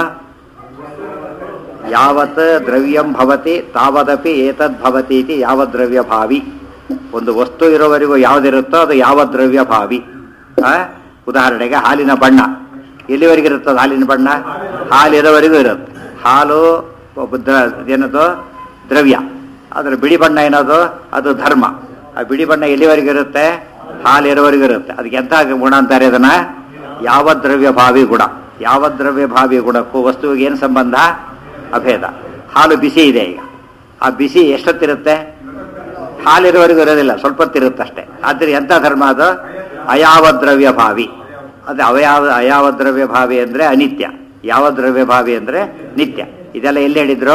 ಯಾವತ್ ದ್ರವ್ಯಂ ಭವತಿ ತಾವದಪಿ ಏತದ್ ಭವತಿ ಇತಿ ಯಾವ ದ್ರವ್ಯ ಭಾವಿ ಒಂದು ವಸ್ತು ಇರೋವರೆಗೂ ಯಾವ್ದಿರುತ್ತೋ ಅದು ಯಾವ ದ್ರವ್ಯ ಭಾವಿ ಆ? ಉದಾಹರಣೆಗೆ ಹಾಲಿನ ಬಣ್ಣ ಎಲ್ಲಿವರೆಗೆ ಇರುತ್ತದ ಹಾಲಿನ ಬಣ್ಣ ಹಾಲಿರೋವರೆಗೂ ಇರುತ್ತೆ ಹಾಲು ಒಬ್ಬ ದ್ರ- ಏನದು ದ್ರವ್ಯ ಅದರ ಬಿಳಿ ಬಣ್ಣ ಏನದು ಅದು ಧರ್ಮ ಆ ಬಿಳಿ ಬಣ್ಣ ಎಲ್ಲಿವರೆಗೂ ಇರುತ್ತೆ ಹಾಲು ಇರೋವರೆಗೂ ಇರುತ್ತೆ ಅದಕ್ಕೆ ಎಂಥ ಗುಣ ಅಂತಾರೆ ಅದನ್ನ ಯಾವ ದ್ರವ್ಯ ಭಾವಿ ಗುಣ ಯಾವ ದ್ರವ್ಯ ಭಾವಿ ಗುಣಕ್ಕೂ ವಸ್ತುವಿಗೆ ಏನು ಸಂಬಂಧ ಅಭೇದ ಹಾಲು ಬಿಸಿ ಇದೆ ಈಗ ಆ ಬಿಸಿ ಎಷ್ಟೊತ್ತಿರುತ್ತೆ ಹಾಲಿರುವವರೆಗೂ ಇರೋದಿಲ್ಲ ಸ್ವಲ್ಪ ಹೊತ್ತಿರುತ್ತೆ ಅಷ್ಟೇ ಆದರೆ ಎಂಥ ಧರ್ಮ ಅದು ಅಯಾವ ದ್ರವ್ಯ ಭಾವಿ ಅದು ಅವಯಾವ ಅಯಾವ ದ್ರವ್ಯ ಭಾವಿ ಅಂದರೆ ಅನಿತ್ಯ ಯಾವ ದ್ರವ್ಯ ಭಾವಿ ಅಂದರೆ ನಿತ್ಯ ಇದೆಲ್ಲ ಎಲ್ಲಿ ಹೇಳಿದ್ರು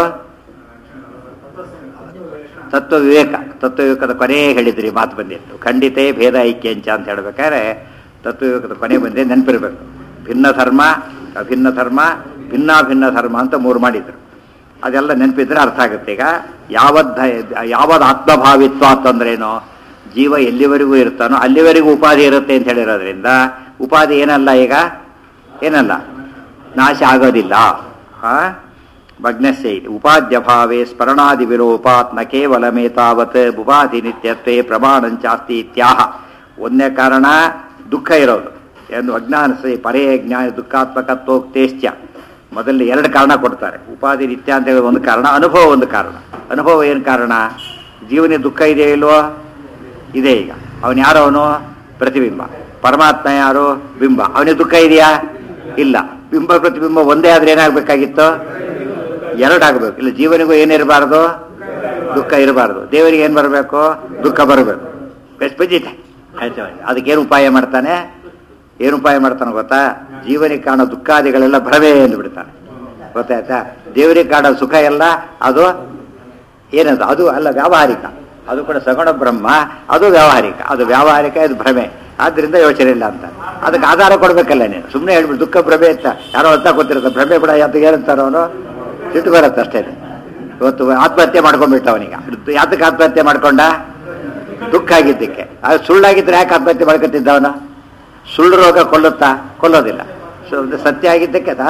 ತತ್ವ ವಿವೇಕ ತತ್ವ ವಿವೇಕದ ಕೊನೆ ಹೇಳಿದ್ರಿ ಮಾತು ಬಂದಿತ್ತು ಖಂಡಿತೇ ಭೇದ ಐಕ್ಯಂಚ ಅಂತ ಹೇಳ್ಬೇಕಾದ್ರೆ ತತ್ವ ವಿವೇಕದ ಕೊನೆ ಬಂದೆ ನೆನಪಿರ್ಬೇಕು ಭಿನ್ನ ಧರ್ಮ ಅಭಿನ್ನ ಧರ್ಮ ಭಿನ್ನಾಭಿನ್ನ ಧರ್ಮ ಅಂತ ಮೂರು ಮಾಡಿದ್ರು ಅದೆಲ್ಲ ನೆನಪಿದ್ರೆ ಅರ್ಥ ಆಗುತ್ತೆ ಈಗ ಯಾವದ್ ಯಾವದ್ ಆತ್ಮಭಾವಿತ್ವ ಅಂತಂದ್ರೇನು ಜೀವ ಎಲ್ಲಿವರೆಗೂ ಇರ್ತಾನೋ ಅಲ್ಲಿವರೆಗೂ ಉಪಾಧಿ ಇರುತ್ತೆ ಅಂತ ಹೇಳಿರೋದ್ರಿಂದ ಉಪಾಧಿ ಏನಲ್ಲ ಈಗ ಏನಲ್ಲ ನಾಶ ಆಗೋದಿಲ್ಲ ಆ ಭಗ್ನಸ್ಯ ಇದೆ ಉಪಾದ್ಯಭಾವೇ ಸ್ಮರಣಾದಿ ವಿಲೋಪಾತ್ ನ ಕೇವಲಮೇತಾವತ್ ಉಪಾಧಿ ನಿತ್ಯತ್ವೇ ಪ್ರಮಾಣಂಚಾಸ್ತಿ ಇತ್ಯಾಹ ಒಂದನೇ ಕಾರಣ ದುಃಖ ಇರೋದು ಎಂದು ಅಜ್ಞಾನ ಪರೇ ಜ್ಞಾನ ದುಃಖಾತ್ಮಕತ್ವೋಕ್ತೇಶ್ಚ ಮೊದಲು ಎರಡು ಕಾರಣ ಕೊಡ್ತಾರೆ ಉಪಾಧಿ ನಿತ್ಯ ಅಂತ ಹೇಳೋದು ಒಂದು ಕಾರಣ ಅನುಭವ ಒಂದು ಕಾರಣ ಅನುಭವ ಏನು ಕಾರಣ ಜೀವನ ದುಃಖ ಇದೆಯೋ ಇಲ್ವೋ ಇದೆ ಈಗ ಅವನು ಯಾರು ಅವನು ಪ್ರತಿಬಿಂಬ ಪರಮಾತ್ಮ ಯಾರು ಬಿಂಬ ಅವನಿಗೆ ದುಃಖ ಇದೆಯಾ ಇಲ್ಲ ಬಿಂಬ ಪ್ರತಿಬಿಂಬ ಒಂದೇ ಆದ್ರೆ ಏನಾಗಬೇಕಾಗಿತ್ತು ಎರಡಾಗಬೇಕು ಇಲ್ಲ ಜೀವನಿಗೂ ಏನಿರಬಾರ್ದು ದುಃಖ ಇರಬಾರ್ದು ದೇವರಿಗೆ ಏನು ಬರಬೇಕು ದುಃಖ ಬರಬೇಕು ಬೆಸ್ಟ್ ಬಜಿತೆ ಆಯ್ತು ಅದಕ್ಕೇನು ಉಪಾಯ ಮಾಡ್ತಾನೆ ಏನು ಉಪಾಯ ಮಾಡ್ತಾನೆ ಗೊತ್ತಾ ಜೀವನಿಗೆ ಕಾಣೋ ದುಃಖಾದಿಗಳೆಲ್ಲ ಭ್ರಮೆ ಎಂದು ಬಿಡ್ತಾನೆ ಗೊತ್ತಾಯ್ತಾ ದೇವರಿಗೆ ಕಾಣೋ ಸುಖ ಎಲ್ಲ ಅದು ಏನದು ಅದು ಅಲ್ಲ ವ್ಯಾವಹಾರಿಕ ಅದು ಕೂಡ ಸಗುಣ ಬ್ರಹ್ಮ ಅದು ವ್ಯಾವಹಾರಿಕ ಅದು ವ್ಯಾವಹಾರಿಕ ಇದು ಭ್ರಮೆ ಆದ್ರಿಂದ ಯೋಚನೆ ಇಲ್ಲ ಅಂತ ಅದಕ್ಕೆ ಆಧಾರ ಕೊಡ್ಬೇಕಲ್ಲ ನೀನು ಸುಮ್ಮನೆ ಹೇಳ್ಬಿಟ್ಟು ದುಃಖ ಭ್ರಮೆ ಅಂತ ಯಾರೋ ಅರ್ಥ ಗೊತ್ತಿರುತ್ತೆ ಭ್ರಮೆ ಬಿಡ ಯಾತ ಏನಂತಾರ ಅವನು ಸಿಟ್ಟು ಬರುತ್ತೆ ಅಷ್ಟೇ ಇವತ್ತು ಆತ್ಮಹತ್ಯೆ ಮಾಡ್ಕೊಂಡ್ಬಿಟ್ಟ ಅವನಿಗೆ ಯಾತಕ್ಕೆ ಆತ್ಮಹತ್ಯೆ ಮಾಡ್ಕೊಂಡ ದುಃಖ ಆಗಿದ್ದಕ್ಕೆ ಅದು ಸುಳ್ಳಾಗಿದ್ರೆ ಯಾಕೆ ಆತ್ಮಹತ್ಯೆ ಮಾಡ್ಕೊತಿದ್ದ ಅವನು ಸುಳ್ಳು ರೋಗ ಕೊಲ್ಲುತ್ತಾ ಕೊಲ್ಲೋದಿಲ್ಲ ಸೊ ಅದು ಸತ್ಯ ಆಗಿದ್ದಕ್ಕೆ ಅದಾ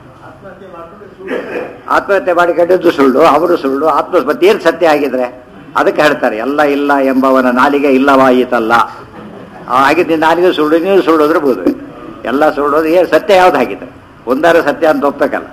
ಆತ್ಮಹತ್ಯೆ ಮಾಡಿಕೊಂಡಿದ್ದು ಸುಳ್ಳು ಅವರು ಸುಳ್ಳು ಆತ್ಮ ಮತ್ತೆ ಏನು ಸತ್ಯ ಆಗಿದ್ರೆ ಅದಕ್ಕೆ ಹೇಳ್ತಾರೆ ಎಲ್ಲ ಇಲ್ಲ ಎಂಬವನ ನಾಲಿಗೆ ಇಲ್ಲವಾಯಿತಲ್ಲ ಆ ಆಗಿದ್ದ ನಾಲಿಗೆ ಸುಳ್ಳು ನೀವು ಸುಳ್ಳೋದ್ರೆ ಬೋದು ಎಲ್ಲ ಸುಳ್ಳೋದು ಏನು ಸತ್ಯ ಯಾವ್ದು ಹಾಗಿದ್ರೆ ಒಂದಾರ ಸತ್ಯ ಅಂತ ಒಪ್ಪಬೇಕಲ್ಲ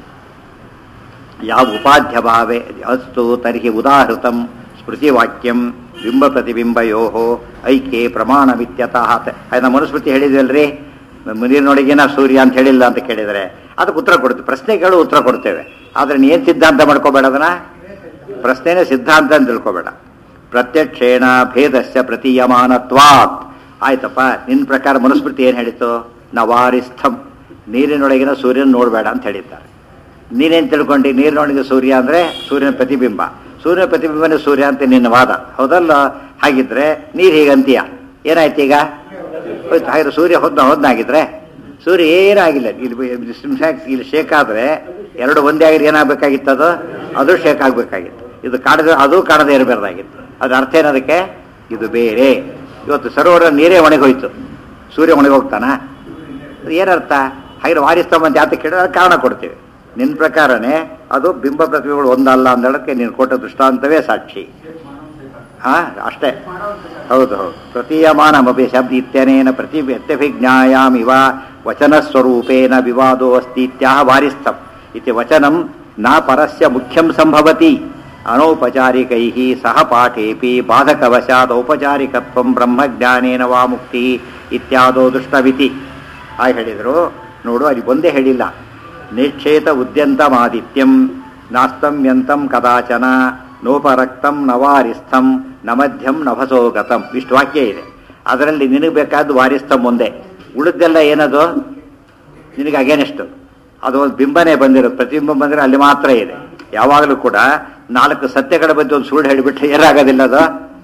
ಯಾವ ಉಪಾಧ್ಯ ಭಾವೆ ಅಸ್ತು ತರ್ಹಿ ಉದಾಹೃತಂ ಸ್ಮೃತಿವಾಕ್ಯಂ ಬಿಂಬ ಪ್ರತಿಬಿಂಬಯೋ ಐಕ್ಯೆ ಪ್ರಮಾಣವಿತ್ಯತಃ ಅದನ್ನ ಮನುಸ್ಮೃತಿ ಹೇಳಿದ್ವಲ್ರಿ ನೀರಿನೊಳಗಿನ ಸೂರ್ಯ ಅಂತ ಹೇಳಿಲ್ಲ ಅಂತ ಕೇಳಿದರೆ ಅದಕ್ಕೆ ಉತ್ತರ ಕೊಡ್ತೀವಿ ಪ್ರಶ್ನೆಗಳು ಉತ್ತರ ಕೊಡ್ತೇವೆ ಆದ್ರೆ ನೀನು ಸಿದ್ಧಾಂತ ಮಾಡ್ಕೋಬೇಡ ಅದನ್ನ ಪ್ರಶ್ನೆನೇ ಸಿದ್ಧಾಂತ ಅಂತ ತಿಳ್ಕೊಬೇಡ ಪ್ರತ್ಯಕ್ಷೇಣ ಭೇದಸ್ಯ ಪ್ರತೀಯಮಾನತ್ವಾತ್ ಆಯ್ತಪ್ಪ ನಿನ್ನ ಪ್ರಕಾರ ಮನುಸ್ಮೃತಿ ಏನು ಹೇಳಿತು ನವಾರಿಸ್ಥಂ ನೀರಿನೊಳಗಿನ ಸೂರ್ಯನ ನೋಡಬೇಡ ಅಂತ ಹೇಳಿದ್ದಾರೆ ನೀನೇನು ತಿಳ್ಕೊಂಡು ನೀರಿನೊಳಗೆ ಸೂರ್ಯ ಅಂದರೆ ಸೂರ್ಯನ ಪ್ರತಿಬಿಂಬ ಸೂರ್ಯನ ಪ್ರತಿಬಿಂಬನೇ ಸೂರ್ಯ ಅಂತ ನಿನ್ನ ವಾದ ಹೌದಲ್ಲ ಹಾಗಿದ್ರೆ ನೀರು ಹೀಗಂತೀಯ ಏನಾಯ್ತು ಈಗ ಹೋಯ್ತು ಹಾಗಿದ್ರೆ ಸೂರ್ಯ ಹೊದ್ದ ಹೊದ್ದಾಗಿದ್ರೆ ಸೂರ್ಯ ಏನಾಗಿಲ್ಲ ಇಲ್ಲಿ ಸಿಮ್ಸಾಕ್ ಇಲ್ಲಿ ಶೇಕ್ ಆದರೆ ಎರಡು ಒಂದೇ ಆಗಿದ್ರೆ ಏನಾಗಬೇಕಾಗಿತ್ತು ಅದು ಅದು ಶೇಕ್ ಆಗಬೇಕಾಗಿತ್ತು ಇದು ಕಾಣದ ಅದು ಕಾಣದೇ ಇರಬಾರ್ದಾಗಿತ್ತು ಅದ್ರ ಅರ್ಥ ಏನದಕ್ಕೆ ಇದು ಬೇರೆ ಇವತ್ತು ಸರೋವರ ನೀರೇ ಒಣಗೋಯ್ತು ಸೂರ್ಯ ಒಣಗೋಗ್ತಾನ ಅದು ಏನರ್ಥ ಹಾಗೆ ವಾರಿಸ್ತಂಬಂತ ಯಾತ ಕೇಳಿದ್ರೆ ಅದಕ್ಕೆ ಕಾರಣ ಕೊಡ್ತೀವಿ ನಿನ್ನ ಪ್ರಕಾರನೇ ಅದು ಬಿಂಬ ಪ್ರತಿಭೆಗಳು ಒಂದಲ್ಲ ಅಂದಳಕ್ಕೆ ನೀನು ಕೊಟ್ಟ ದೃಷ್ಟಾಂತವೇ ಸಾಕ್ಷಿ ಹಾ ಅಷ್ಟೇ ಹೌದು ಹೌದು ಪ್ರತೀಯಮಾನಮಪಿ ಶಬ್ದ ಇತ್ಯನೇನ ಪ್ರತಿ ವ್ಯತ್ಯಭಿಜ್ಞಾಯಾಮಿವ ವಚನ ಸ್ವರೂಪೇನ ವಿವಾದೋ ಅಸ್ತಿ ಇತ್ಯಾಹ ವಾರಿಸ್ಥಂ ಇತಿ ವಚನಂ ನ ಪರಸ್ಯ ಮುಖ್ಯಂ ಸಂಭವತಿ ಅನೌಪಚಾರಿಕೈ ಸಹ ಪಾಠೇಪಿ ಬಾಧಕವಶಾತ್ ಔಪಚಾರಿಕತ್ವಂ ಬ್ರಹ್ಮಜ್ಞಾನೇನ ವಾ ಮುಕ್ತಿ ಇತ್ಯಾದೋ ದೃಷ್ಟವಿತಿ ಹಾಗೆ ಹೇಳಿದರು ನೋಡು ಅಲ್ಲಿ ಒಂದೇ ಹೇಳಿಲ್ಲ ನಿಕ್ಷೇತ ಉದ್ಯಂತಮಾದಿತ್ಯಂ ನಾಸ್ತಂ ಯಂತಂ ಕದಾಚನ ನೋಪರಕ್ತಂ ನವಾರಿಸ್ಥಂ ನಮಧ್ಯಂ ನಭಸೋಗತಂ ಇಷ್ಟು ವಾಕ್ಯ ಇದೆ ಅದರಲ್ಲಿ ನಿನಗೆ ಬೇಕಾದ ವಾರಿಸ್ಥಂ ಒಂದೇ ಉಳಿದೆಲ್ಲ ಏನದು ನಿನಗೆ ಅಗೇನೆಷ್ಟು ಅದು ಒಂದು ಬಿಂಬನೇ ಬಂದಿರೋದು ಪ್ರತಿಬಿಂಬ ಬಂದರೆ ಅಲ್ಲಿ ಮಾತ್ರ ಇದೆ ಯಾವಾಗಲೂ ಕೂಡ ನಾಲ್ಕು ಸತ್ಯಗಳ ಬಗ್ಗೆ ಒಂದು ಸುಳ್ಳು ಹೇಳಿಬಿಟ್ರೆ ಏನಾಗೋದಿಲ್ಲ ಅದು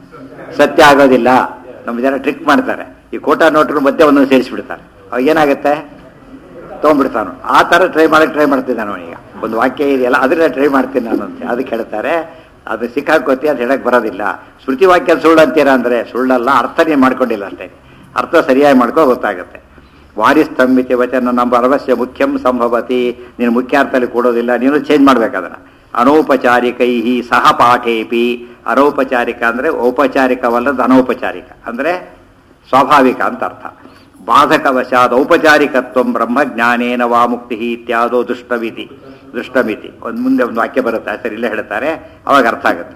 ಸತ್ಯ ಆಗೋದಿಲ್ಲ ನಮ್ಮ ಜನ ಟ್ರಿಕ್ ಮಾಡ್ತಾರೆ ಈ ಕೋಟಾ ನೋಟ್ರು ಮಧ್ಯೆ ಒಂದೊಂದು ಸೇರಿಸ್ಬಿಡ್ತಾರೆ ಅವಾಗ ಏನಾಗುತ್ತೆ ತೊಗೊಂಡ್ಬಿಡ್ತಾನು ಆ ಥರ ಟ್ರೈ ಮಾಡಕ್ಕೆ ಟ್ರೈ ಮಾಡ್ತಿದ್ದಾನೆ ಅವನೀಗ ಒಂದು ವಾಕ್ಯ ಇದೆಯಲ್ಲ ಅದನ್ನ ಟ್ರೈ ಮಾಡ್ತೀನಿ ನಾನು ಅಂತ ಅದಕ್ಕೆ ಹೇಳ್ತಾರೆ ಅದು ಸಿಕ್ಕಾಕೋತಿ ಅಂತ ಹೇಳಕ್ ಬರೋದಿಲ್ಲ ಸ್ಮೃತಿ ವಾಕ್ಯ ಸುಳ್ಳು ಅಂತೀರಾ ಅಂದರೆ ಸುಳ್ಳಲ್ಲ ಅರ್ಥ ನೀವು ಮಾಡ್ಕೊಂಡಿಲ್ಲ ಅಷ್ಟೇ ಅರ್ಥ ಸರಿಯಾಗಿ ಮಾಡ್ಕೋ ಗೊತ್ತಾಗುತ್ತೆ ವಾರಿಸ್ತಂಭಿತಿ ವಚನ ನಮ್ಮ ಅರವಸ್ಯ ಮುಖ್ಯಂ ಸಂಭವತಿ ನೀನು ಮುಖ್ಯ ಅರ್ಥದಲ್ಲಿ ಕೊಡೋದಿಲ್ಲ ನೀನು ಚೇಂಜ್ ಮಾಡ್ಬೇಕು ಅದನ್ನ ಅನೌಪಚಾರಿಕೈ ಸಹ ಪಾಠೇಪಿ ಅನೌಪಚಾರಿಕ ಅಂದರೆ ಔಪಚಾರಿಕವಲ್ಲದ ಅನೌಪಚಾರಿಕ ಅಂದರೆ ಸ್ವಾಭಾವಿಕ ಅಂತ ಅರ್ಥ ಬಾಧಕವಶಾದ ಔಪಚಾರಿಕತ್ವ ಬ್ರಹ್ಮಜ್ಞಾನೇನ ವಾ ಮುಕ್ತಿ ಇತ್ಯಾದೋ ದುಷ್ಟಮಿತಿ ದುಷ್ಟಮಿತಿ ಒಂದು ಮುಂದೆ ಒಂದು ವಾಕ್ಯ ಬರುತ್ತೆ ಸರಿ ಇಲ್ಲೇ ಹೇಳ್ತಾರೆ ಅವಾಗ ಅರ್ಥ ಆಗುತ್ತೆ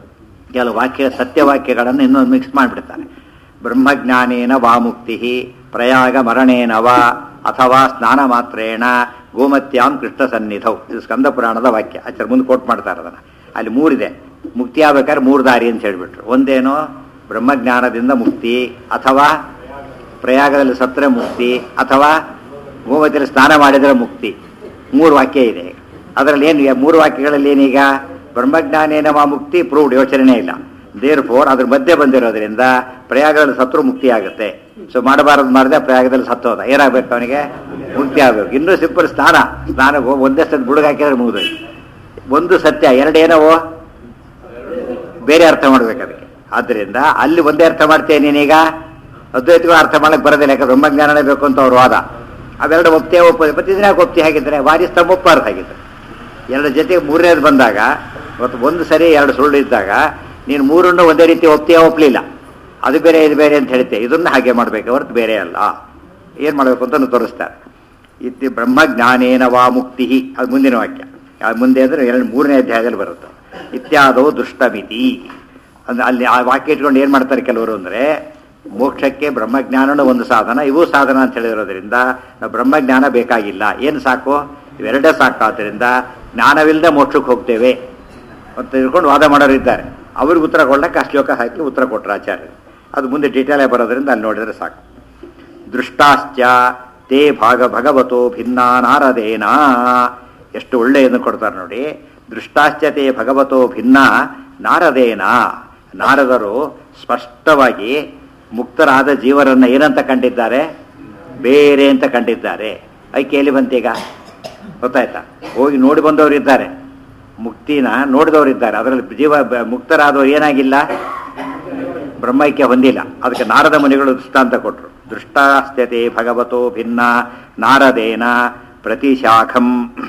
ಕೆಲವು ವಾಕ್ಯ ಸತ್ಯವಾಕ್ಯಗಳನ್ನು ಇನ್ನೊಂದು ಮಿಕ್ಸ್ ಮಾಡಿಬಿಡ್ತಾರೆ ಬ್ರಹ್ಮಜ್ಞಾನೇನ ವಾ ಮುಕ್ತಿ ಪ್ರಯಾಗ ಮರಣೇನ ವಾ ಅಥವಾ ಸ್ನಾನ ಮಾತ್ರೇಣ ಗೋಮತ್ಯಾಂ ಕೃಷ್ಣ ಸನ್ನಿಧೌ ಇದು ಸ್ಕಂದ ಪುರಾಣದ ವಾಕ್ಯ ಆಚಾರ ಮುಂದೆ ಕೋಟ್ ಮಾಡ್ತಾರೆ ಅದನ್ನು ಅಲ್ಲಿ ಮೂರಿದೆ ಮುಕ್ತಿ ಆಗ್ಬೇಕಾದ್ರೆ ಮೂರು ದಾರಿ ಅಂತ ಹೇಳ್ಬಿಟ್ರು ಒಂದೇನೋ ಬ್ರಹ್ಮಜ್ಞಾನದಿಂದ ಮುಕ್ತಿ ಅಥವಾ ಪ್ರಯಾಗದಲ್ಲಿ ಸತ್ತರೆ ಮುಕ್ತಿ ಅಥವಾ ಗೋಮತಿಯಲ್ಲಿ ಸ್ನಾನ ಮಾಡಿದರೆ ಮುಕ್ತಿ ಮೂರು ವಾಕ್ಯ ಇದೆ ಅದರಲ್ಲಿ ಏನು ಮೂರು ವಾಕ್ಯಗಳಲ್ಲಿ ಏನೀಗ ಬ್ರಹ್ಮಜ್ಞಾನೇನ ವಾ ಮುಕ್ತಿ ಪ್ರೂವ್ಡ್ ಯೋಚನೆ ಇಲ್ಲ ದೇರ್ ಫೋರ್ ಅದ್ರ ಮಧ್ಯೆ ಬಂದಿರೋದ್ರಿಂದ ಪ್ರಯಾಗದಲ್ಲಿ ಸತ್ರು ಮುಕ್ತಿ ಆಗುತ್ತೆ ಸೊ ಮಾಡಬಾರದು ಮಾಡಿದೆ ಪ್ರಯಾಗದಲ್ಲಿ ಸತ್ತೋದ ಏನಾಗಬೇಕು ಅವನಿಗೆ ಮುಕ್ತಿ ಆಗಬೇಕು ಇನ್ನೂ ಸಿಂಪಲ್ ಸ್ನಾನ ಸ್ನಾನ ಒಂದೇ ಸತ್ ಬುಡುಗ ಹಾಕಿದ್ರೆ ಮುಗಿದೋಯ್ತು ಒಂದು ಸತ್ಯ ಎರಡೇನವೋ ಬೇರೆ ಅರ್ಥ ಮಾಡ್ಬೇಕು ಅದಕ್ಕೆ ಆದ್ದರಿಂದ ಅಲ್ಲಿ ಒಂದೇ ಅರ್ಥ ಮಾಡ್ತೇನೆ ನೀನೀಗ ಅದ್ವೈತಗಳು ಅರ್ಥ ಮಾಡಕ್ಕೆ ಬರೋದಿಲ್ಲ ಯಾಕಂದ್ರೆ ಬ್ರಹ್ಮಜ್ಞಾನನೇ ಬೇಕು ಅಂತ ಅವ್ರ ವಾದ ಅವೆರಡು ಒಪ್ತೇ ಒಪ್ಪೋದು ಮತ್ತೆ ಇದನ್ನ ಒಪ್ತಿ ಹಾಗಿದ್ರೆ ವಾರಿಸ್ತಂಭ ಒಪ್ಪಾರ್ಥ ಹಾಗಿದ್ರೆ ಎರಡು ಜೊತೆಗೆ ಮೂರನೇದು ಬಂದಾಗ ಇವತ್ತು ಒಂದು ಸರಿ ಎರಡು ಸುಳ್ಳು ಇದ್ದಾಗ ನೀನು ಮೂರನ್ನು ಒಂದೇ ರೀತಿ ಒಪ್ತಿಯೇ ಒಪ್ಪಲಿಲ್ಲ ಅದು ಬೇರೆ ಇದು ಬೇರೆ ಅಂತ ಹೇಳ್ತೆ ಇದನ್ನ ಹಾಗೆ ಮಾಡಬೇಕು ಹೊರತು ಬೇರೆ ಅಲ್ಲ ಏನು ಮಾಡಬೇಕು ಅಂತ ತೋರಿಸ್ತಾರೆ ಇತಿ ಬ್ರಹ್ಮಜ್ಞಾನೇನ ವಾ ಮುಕ್ತಿ ಅದು ಮುಂದಿನ ವಾಕ್ಯ ಅದು ಮುಂದೆ ಅಂದರೆ ಎರಡು ಮೂರನೇ ಅಧ್ಯಾಯದಲ್ಲಿ ಬರುತ್ತೆ ಇತ್ಯಾದೋ ದುಷ್ಟಮಿತಿ ಅಂದ್ರೆ ಅಲ್ಲಿ ಆ ವಾಕ್ಯ ಇಟ್ಕೊಂಡು ಏನು ಮಾಡ್ತಾರೆ ಕೆಲವರು ಅಂದರೆ ಮೋಕ್ಷಕ್ಕೆ ಬ್ರಹ್ಮಜ್ಞಾನನೂ ಒಂದು ಸಾಧನ ಇವು ಸಾಧನ ಅಂತ ಹೇಳಿರೋದ್ರಿಂದ ನಾವು ಬ್ರಹ್ಮಜ್ಞಾನ ಬೇಕಾಗಿಲ್ಲ ಏನು ಸಾಕು ಇವೆರಡೇ ಸಾಕಾದ್ದರಿಂದ ಜ್ಞಾನವಿಲ್ಲದೆ ಮೋಕ್ಷಕ್ಕೆ ಹೋಗ್ತೇವೆ ಅಂತ ತಿಳ್ಕೊಂಡು ವಾದ ಮಾಡೋರು ಇದ್ದಾರೆ ಅವ್ರಿಗೆ ಉತ್ತರ ಕೊಡಕ್ಕೆ ಆ ಶ್ಲೋಕ ಹಾಕಿ ಉತ್ತರ ಕೊಟ್ಟರು ಆಚಾರ್ಯರು ಅದು ಮುಂದೆ ಡೀಟೇಲೇ ಬರೋದ್ರಿಂದ ಅಲ್ಲಿ ನೋಡಿದ್ರೆ ಸಾಕು ದೃಷ್ಟಾಶ್ಚ ತೇ ಭಾಗ ಭಗವತೋ ಭಿನ್ನ ನಾರದೇನ ಎಷ್ಟು ಒಳ್ಳೆಯನ್ನು ಕೊಡ್ತಾರೆ ನೋಡಿ ದೃಷ್ಟಾಶ್ಚ ತೇ ಭಗವತೋ ಭಿನ್ನ ನಾರದೇನ ನಾರದರು ಸ್ಪಷ್ಟವಾಗಿ ಮುಕ್ತರಾದ ಜೀವರನ್ನ ಏನಂತ ಕಂಡಿದ್ದಾರೆ ಬೇರೆ ಅಂತ ಕಂಡಿದ್ದಾರೆ ಐಕೆಯಲ್ಲಿ ಬಂತೀಗ ಗೊತ್ತಾಯ್ತಾ ಹೋಗಿ ನೋಡಿ ಬಂದವರು ಇದ್ದಾರೆ ಮುಕ್ತಿನ ನೋಡಿದವರು ಇದ್ದಾರೆ ಅದರಲ್ಲಿ ಜೀವ ಬ- ಮುಕ್ತರಾದವರು ಏನಾಗಿಲ್ಲ ಬ್ರಹ್ಮೈಕ್ಯ ಹೊಂದಿಲ್ಲ ಅದಕ್ಕೆ ನಾರದ ಮುನಿಗಳು ದೃಷ್ಟಾಂತ ಕೊಟ್ಟರು ದೃಷ್ಟಾಸ್ತ್ಯತೆ ಭಗವತೋ ಭಿನ್ನ ನಾರದೇನ ಪ್ರತಿಶಾಖಂ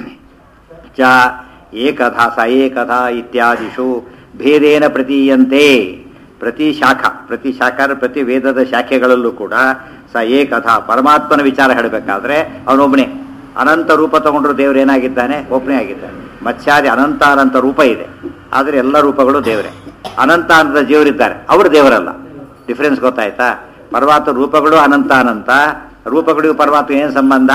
ಚ ಏಕಧಾ ಸ ಏಕಧಾ ಇತ್ಯಾದಿಷು ಭೇದೇನ ಪ್ರತೀಯಂತೆ ಪ್ರತಿ ಶಾಖ ಪ್ರತಿ ಶಾಖ ಅಂದ್ರೆ ಪ್ರತಿ ವೇದದ ಶಾಖೆಗಳಲ್ಲೂ ಕೂಡ ಸ ಏಕಧ ಪರಮಾತ್ಮನ ವಿಚಾರ ಹೇಳಬೇಕಾದ್ರೆ ಅವನೊಬ್ಬನೇ ಅನಂತ ರೂಪ ತಗೊಂಡ್ರು ದೇವರು ಏನಾಗಿದ್ದಾನೆ ಒಬ್ಬನೇ ಆಗಿದ್ದಾನೆ ಮತ್ಸ್ಯಾದಿ ಅನಂತ ಅನಂತ ರೂಪ ಇದೆ ಆದರೆ ಎಲ್ಲ ರೂಪಗಳು ದೇವರೇ ಅನಂತ ಅನಂತ ಜೀವರಿದ್ದಾರೆ ಅವರು ದೇವರಲ್ಲ ಡಿಫರೆನ್ಸ್ ಗೊತ್ತಾಯ್ತಾ ಪರಮಾತ್ಮ ರೂಪಗಳು ಅನಂತ ಅನಂತ ರೂಪಗಳಿಗೂ ಪರಮಾತ್ಮ ಏನು ಸಂಬಂಧ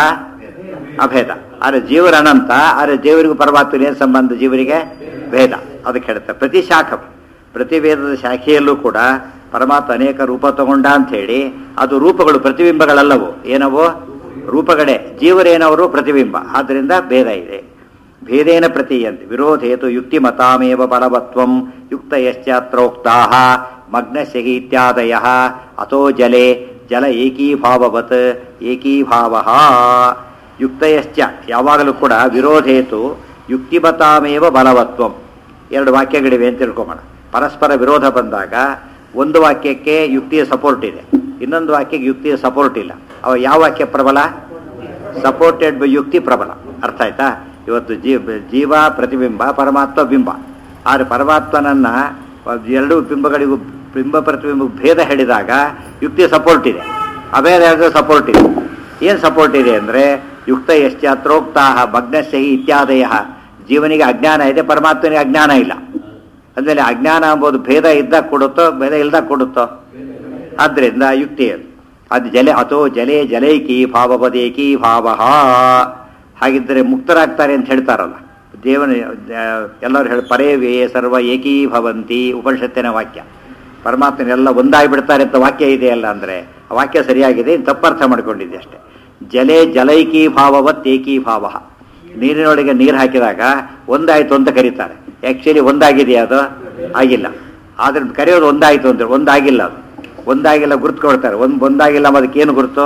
ಅಭೇದ ಆದರೆ ಜೀವರ ಅನಂತ ಆದರೆ ದೇವರಿಗೂ ಪರಮಾತ್ಮ ಏನು ಸಂಬಂಧ ಜೀವರಿಗೆ ಭೇದ ಅದಕ್ಕೆ ಹೇಳ್ತಾರೆ ಪ್ರತಿ ಶಾಖ ಪ್ರತಿ ವೇದದ ಶಾಖೆಯಲ್ಲೂ ಕೂಡ ಪರಮಾತ್ಮ ಅನೇಕ ರೂಪ ತಗೊಂಡ ಅಂತ ಹೇಳಿ ಅದು ರೂಪಗಳು ಪ್ರತಿಬಿಂಬಗಳಲ್ಲವು ಏನವು ರೂಪಗಳೇ ಜೀವರೇನವರು ಪ್ರತಿಬಿಂಬ ಆದ್ದರಿಂದ ಭೇದ ಇದೆ ಭೇದೇನ ಪ್ರತೀಯಂತೆ ವಿರೋಧೇತು ಯುಕ್ತಿ ಮತಾಮೇವ ಬಲವತ್ವಂ ಯುಕ್ತಯಶ್ಚಾತ್ರೋಕ್ತಾ ಮಗ್ನಸ್ಯ ಇತ್ಯಾದಯ ಅಥೋ ಜಲೆ ಜಲ ಏಕೀಭಾವವತ್ ಏಕೀಭಾವ ಯುಕ್ತಯಶ್ಚ ಯಾವಾಗಲೂ ಕೂಡ ವಿರೋಧೇತು ಯುಕ್ತಿಮತಾಮೇವ ಬಲವತ್ವಂ ಎರಡು ವಾಕ್ಯಗಳಿವೆ ಅಂತ ತಿಳ್ಕೊಂಬೋಣ ಪರಸ್ಪರ ವಿರೋಧ ಬಂದಾಗ ಒಂದು ವಾಕ್ಯಕ್ಕೆ ಯುಕ್ತಿಯ ಸಪೋರ್ಟ್ ಇದೆ ಇನ್ನೊಂದು ವಾಕ್ಯಕ್ಕೆ ಯುಕ್ತಿಯ ಸಪೋರ್ಟ್ ಇಲ್ಲ ಅವ ಯಾವ ವಾಕ್ಯ ಪ್ರಬಲ ಸಪೋರ್ಟೆಡ್ ಬೈ ಯುಕ್ತಿ ಪ್ರಬಲ ಅರ್ಥ ಆಯ್ತಾ ಇವತ್ತು ಜೀವ ಜೀವ ಪ್ರತಿಬಿಂಬ ಪರಮಾತ್ಮ ಬಿಂಬ ಆದರೆ ಪರಮಾತ್ಮನನ್ನ ಎರಡೂ ಬಿಂಬಗಳಿಗೂ ಬಿಂಬ ಪ್ರತಿಬಿಂಬ ಭೇದ ಹೇಳಿದಾಗ ಯುಕ್ತಿಯ ಸಪೋರ್ಟ್ ಇದೆ ಅಭೇದ ಹೇಳಿದ್ರೆ ಸಪೋರ್ಟ್ ಇದೆ ಏನು ಸಪೋರ್ಟ್ ಇದೆ ಅಂದರೆ ಯುಕ್ತ ಯಶ್ಚಾತ್ರೋಕ್ತಾ ಭಗ್ನಸ್ಯ ಇತ್ಯಾದಯ ಜೀವನಿಗೆ ಅಜ್ಞಾನ ಇದೆ ಪರಮಾತ್ಮನಿಗೆ ಅಜ್ಞಾನ ಇಲ್ಲ ಅಂದಮೇಲೆ ಅಜ್ಞಾನ ಎಂಬುದು ಭೇದ ಇದ್ದಾಗ ಕೊಡುತ್ತೋ ಭೇದ ಇಲ್ದಾಗ ಕೊಡುತ್ತೋ ಆದ್ದರಿಂದ ಯುಕ್ತಿ ಅದು ಅದು ಜಲೆ ಅಥೋ ಜಲೆ ಜಲೈಕಿ ಭಾವಪದೇಕಿ ಭಾವ ಹಾಗಿದ್ದರೆ ಮುಕ್ತರಾಗ್ತಾರೆ ಅಂತ ಹೇಳ್ತಾರಲ್ಲ ದೇವನ ಎಲ್ಲರೂ ಹೇಳಿ ಪರೇವೇ ಸರ್ವ ಏಕೀಭವಂತಿ ಉಪನಿಷತ್ತಿನ ವಾಕ್ಯ ಪರಮಾತ್ಮನೆಲ್ಲ ಒಂದಾಗಿ ಬಿಡ್ತಾರೆ ಅಂತ ವಾಕ್ಯ ಇದೆಯಲ್ಲ ಅಂದರೆ ಆ ವಾಕ್ಯ ಸರಿಯಾಗಿದೆ ಇನ್ನು ತಪ್ಪರ್ಥ ಮಾಡ್ಕೊಂಡಿದ್ದೆ ಅಷ್ಟೇ ಜಲೆ ಜಲೈಕಿ ಭಾವವತ್ ಏಕೀಭಾವ ನೀರಿನೊಳಗೆ ನೀರು ಹಾಕಿದಾಗ ಒಂದಾಯ್ತು ಅಂತ ಕರೀತಾರೆ ಆ್ಯಕ್ಚುಲಿ ಒಂದಾಗಿದೆಯಾ ಅದು ಆಗಿಲ್ಲ ಆದ್ರೆ ಕರೆಯೋದು ಒಂದಾಯ್ತು ಅಂತ ಒಂದಾಗಿಲ್ಲ ಅದು ಒಂದಾಗಿಲ್ಲ ಗುರುತು ಕೊಡ್ತಾರೆ ಒಂದು ಒಂದಾಗಿಲ್ಲ ಅದಕ್ಕೆ ಏನು ಗುರುತು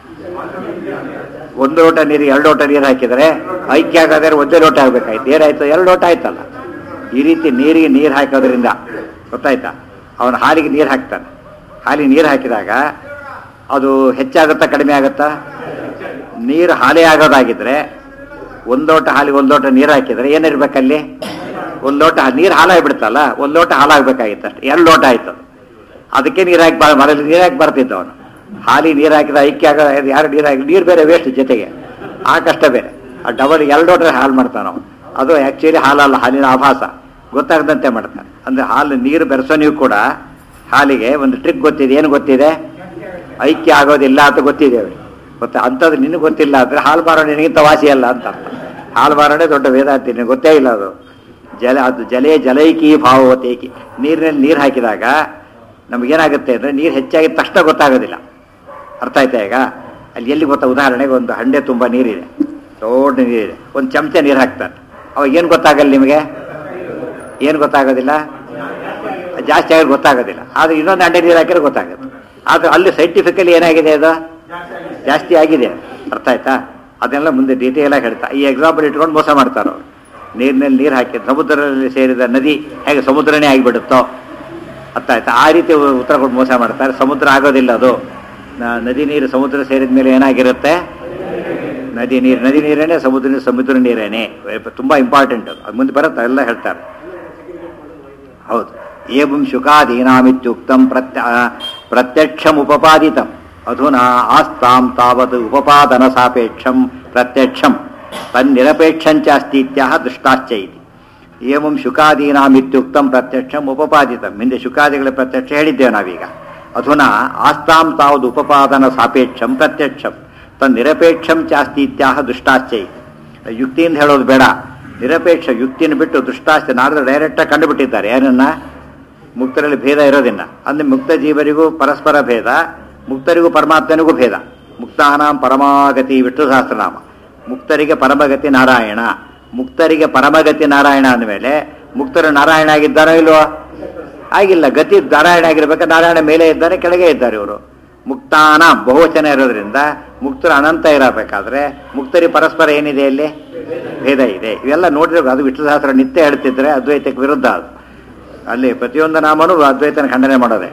ಒಂದು ಲೋಟ ನೀರು ಎರಡು ಲೋಟ ನೀರು ಹಾಕಿದರೆ ಐಕ್ಯ ಆಗೋದ್ರೆ ಒಂದೇ ಲೋಟ ಆಗ್ಬೇಕಾಯ್ತು ಏನಾಯ್ತು ಎರಡು ಲೋಟ ಆಯ್ತಲ್ಲ ಈ ರೀತಿ ನೀರಿಗೆ ನೀರು ಹಾಕೋದ್ರಿಂದ ಗೊತ್ತಾಯ್ತಾ ಅವನ ಹಾಲಿಗೆ ನೀರು ಹಾಕ್ತಾನೆ ಹಾಲಿಗೆ ನೀರು ಹಾಕಿದಾಗ ಅದು ಹೆಚ್ಚಾಗುತ್ತಾ ಕಡಿಮೆ ಆಗುತ್ತಾ ನೀರು ಹಾಲೇ ಆಗೋದಾಗಿದ್ರೆ ಒಂದು ಲೋಟ ಹಾಲಿಗೆ ಒಂದು ಲೋಟ ನೀರು ಹಾಕಿದ್ರೆ ಏನಿರ್ಬೇಕಲ್ಲಿ ಒಂದು ಲೋಟ ನೀರು ಹಾಲಾಗ್ಬಿಡ್ತಲ್ಲ ಒಂದು ಲೋಟ ಹಾಲಾಗಬೇಕಾಗಿತ್ತು ಅಷ್ಟೇ ಎರಡು ಲೋಟ ಆಯ್ತು ಅದು. ಅದಕ್ಕೆ ನೀರು ಹಾಕಿ ಬಾ- ಮನೇಲಿ ನೀರು ಹಾಕಿ ಬರ್ತಿದ್ದ ಅವನು ಹಾಲಿ ನೀರು ಹಾಕಿದ ಐಕ್ಯ ಆಗ ಯಾರು ನೀರು ಹಾಕಿ ನೀರು ಬೇರೆ ವೇಸ್ಟ್ ಜೊತೆಗೆ ಆ ಕಷ್ಟ ಬೇರೆ ಆ ಡಬಲ್ ಎರಡು ಲೋಟ ಹಾಲು ಮಾಡ್ತಾನೆ ಅವನು ಅದು ಆ್ಯಕ್ಚುಲಿ ಹಾಲಲ್ಲ ಹಾಲಿನ ಆಭಾಸ ಗೊತ್ತಾಗದಂತೆ ಮಾಡ್ತಾನೆ ಅಂದರೆ ಹಾಲು ನೀರು ಬೆರೆಸೋ ನೀವು ಕೂಡ ಹಾಲಿಗೆ ಒಂದು ಟ್ರಿಕ್ ಗೊತ್ತಿದೆ ಏನು ಗೊತ್ತಿದೆ ಐಕ್ಯ ಆಗೋದಿಲ್ಲ ಅಂತ ಗೊತ್ತಿದೆ ಅವ್ರಿಗೆ ಗೊತ್ತಾ ಅಂಥದ್ದು ನಿನಗೆ ಗೊತ್ತಿಲ್ಲ ಅಂದರೆ ಹಾಲು ಮಾರೋಣ ನಿನಗಿಂತ ವಾಸಿ ಅಲ್ಲ ಅಂತ ಅರ್ಥ ಹಾಲು ಮಾರೋಣೆ ದೊಡ್ಡ ವೇದಾಂತಿ ನಿನಗೆ ಗೊತ್ತೇ ಇಲ್ಲ ಅದು ಜಲ ಅದು ಜಲೇ ಜಲೈಕಿ ಭಾವವತೇಕಿ ನೀರಿನಲ್ಲಿ ನೀರು ಹಾಕಿದಾಗ ನಮಗೇನಾಗುತ್ತೆ ಅಂದರೆ ನೀರು ಹೆಚ್ಚಾಗಿದ ತಕ್ಷಣ ಗೊತ್ತಾಗೋದಿಲ್ಲ ಅರ್ಥ ಆಯ್ತಾ ಈಗ ಅಲ್ಲಿ ಎಲ್ಲಿ ಗೊತ್ತಾ ಉದಾಹರಣೆಗೆ ಒಂದು ಹಂಡೆ ತುಂಬ ನೀರಿದೆ ದೊಡ್ಡ ನೀರಿದೆ ಒಂದು ಚಮಚ ನೀರು ಹಾಕ್ತಾನೆ ಅವಾಗ ಏನು ಗೊತ್ತಾಗಲ್ಲ ನಿಮಗೆ ಏನು ಗೊತ್ತಾಗೋದಿಲ್ಲ ಜಾಸ್ತಿ ಆಗಿ ಗೊತ್ತಾಗೋದಿಲ್ಲ ಆದರೆ ಇನ್ನೊಂದು ಹಂಡೆ ನೀರು ಹಾಕಿದ್ರೆ ಗೊತ್ತಾಗುತ್ತೆ ಆದರೆ ಅಲ್ಲಿ ಸೈಂಟಿಫಿಕಲಿ ಏನಾಗಿದೆ ಅದು ಜಾಸ್ತಿ ಆಗಿದೆ ಅರ್ಥ ಆಯ್ತಾ ಅದನ್ನೆಲ್ಲ ಮುಂದೆ ಡೀಟೇಲ್ ಆಗಿ ಹೇಳ್ತಾ ಈ ಎಕ್ಸಾಂಪಲ್ ಇಟ್ಕೊಂಡು ಮೋಸ ಮಾಡ್ತಾರೆ ಅವರು ನೀರಿನಲ್ಲಿ ನೀರು ಹಾಕಿ ಸಮುದ್ರದಲ್ಲಿ ಸೇರಿದ ನದಿ ಹೇಗೆ ಸಮುದ್ರನೇ ಆಗಿಬಿಡುತ್ತೋ ಅರ್ಥ ಆಯ್ತಾ ಆ ರೀತಿ ಉತ್ತರ ಕೊಟ್ಟು ಮೋಸ ಮಾಡ್ತಾರೆ ಸಮುದ್ರ ಆಗೋದಿಲ್ಲ ಅದು ನ- ನದಿ ನೀರು ಸಮುದ್ರ ಸೇರಿದ ಮೇಲೆ ಏನಾಗಿರುತ್ತೆ ನದಿ ನೀರು ನದಿ ನೀರೇನೆ ಸಮುದ್ರ ನೀರು ಸಮುದ್ರ ನೀರೇನೆ ತುಂಬ ಇಂಪಾರ್ಟೆಂಟ್ ಅದು ಅದು ಮುಂದೆ ಬರುತ್ತೆ ಎಲ್ಲ ಹೇಳ್ತಾರೆ ಹೌದು ಏವಂ ಶುಕಾದೀನಾಮಿತ್ಯುಕ್ತಂ ಪ್ರತ್ಯ ಪ್ರತ್ಯಕ್ಷಂ ಉಪಪಾದಿತಂ ಅಧುನಾ ಆಸ್ತಾಂ ತಾವತ್ ಉಪಪಾದನ ಸಾಪೇಕ್ಷಂ ಪ್ರತ್ಯಕ್ಷಂ ತನ್ನಿರಪೇಕ್ಷಂಚ ಅಸ್ತಿ ಇತ್ಯಾಹ ದೃಷ್ಟಾಶ್ಚ ಇತಿ ಏವಂ ಶುಕಾದೀನಾಮಿತ್ಯುಕ್ತಂ ಪ್ರತ್ಯಕ್ಷಂ ಉಪಪಾದಿತಂ ಹಿಂದೆ ಶುಕಾದಿಗಳ ಪ್ರತ್ಯಕ್ಷ ಹೇಳಿದ್ದೇವೆ ನಾವೀಗ ಅಧುನಾ ಆಸ್ತಾಂ ತಾವದ್ ಉಪಪಾದನ ಸಾಪೇಕ್ಷಂ ಪ್ರತ್ಯಕ್ಷಂ ತನ್ನಿರಪೇಕ್ಷಂ ಚಾಸ್ತಿ ಇತ್ಯಾಹ ದೃಷ್ಟಾಶ್ಚ ಇತಿ ಯುಕ್ತಿಯಿಂದ ಹೇಳೋದು ಬೇಡ ನಿರಪೇಕ್ಷ ಯುಕ್ತಿಯನ್ನು ಬಿಟ್ಟು ದೃಷ್ಟಾಸ್ತಿ ನಾರದ ಡೈರೆಕ್ಟಾಗಿ ಕಂಡುಬಿಟ್ಟಿದ್ದಾರೆ ಏನನ್ನ ಮುಕ್ತರಲ್ಲಿ ಭೇದ ಇರೋದಿಲ್ಲ ಅಂದ್ರೆ ಮುಕ್ತ ಜೀವರಿಗೂ ಪರಸ್ಪರ ಭೇದ ಮುಕ್ತರಿಗೂ ಪರಮಾತ್ಮನಿಗೂ ಭೇದ ಮುಕ್ತಾನಾಂ ಪರಮಾಗತಿ ವಿಷ್ಣು ಸಹಸ್ರನಾಮ ಮುಕ್ತರಿಗೆ ಪರಮಗತಿ ನಾರಾಯಣ ಮುಕ್ತರಿಗೆ ಪರಮಗತಿ ನಾರಾಯಣ ಅಂದಮೇಲೆ ಮುಕ್ತರು ನಾರಾಯಣ ಆಗಿದ್ದಾರೋ ಇಲ್ವೋ ಆಗಿಲ್ಲ ಗತಿ ನಾರಾಯಣ ಆಗಿರ್ಬೇಕು ನಾರಾಯಣ ಮೇಲೆ ಇದ್ದಾರೆ ಕೆಳಗೆ ಇದ್ದಾರೆ ಇವರು ಮುಕ್ತಾನ ಬಹುವಚನ ಇರೋದ್ರಿಂದ ಮುಕ್ತರು ಅನಂತ ಇರಬೇಕಾದ್ರೆ ಮುಕ್ತರಿ ಪರಸ್ಪರ ಏನಿದೆ ಇಲ್ಲಿ ಭೇದ ಇದೆ ಇವೆಲ್ಲ ನೋಡಿದ್ರೆ ಅದು ವಿಷ್ಣು ಸಹಸ್ರ ನಿತ್ಯ ಹೇಳ್ತಿದ್ರೆ ಅದ್ವೈತಕ್ಕೆ ವಿರುದ್ಧ ಅದು ಅಲ್ಲಿ ಪ್ರತಿಯೊಂದು ನಾಮನು ಅದ್ವೈತನ ಖಂಡನೆ ಮಾಡೋದೆ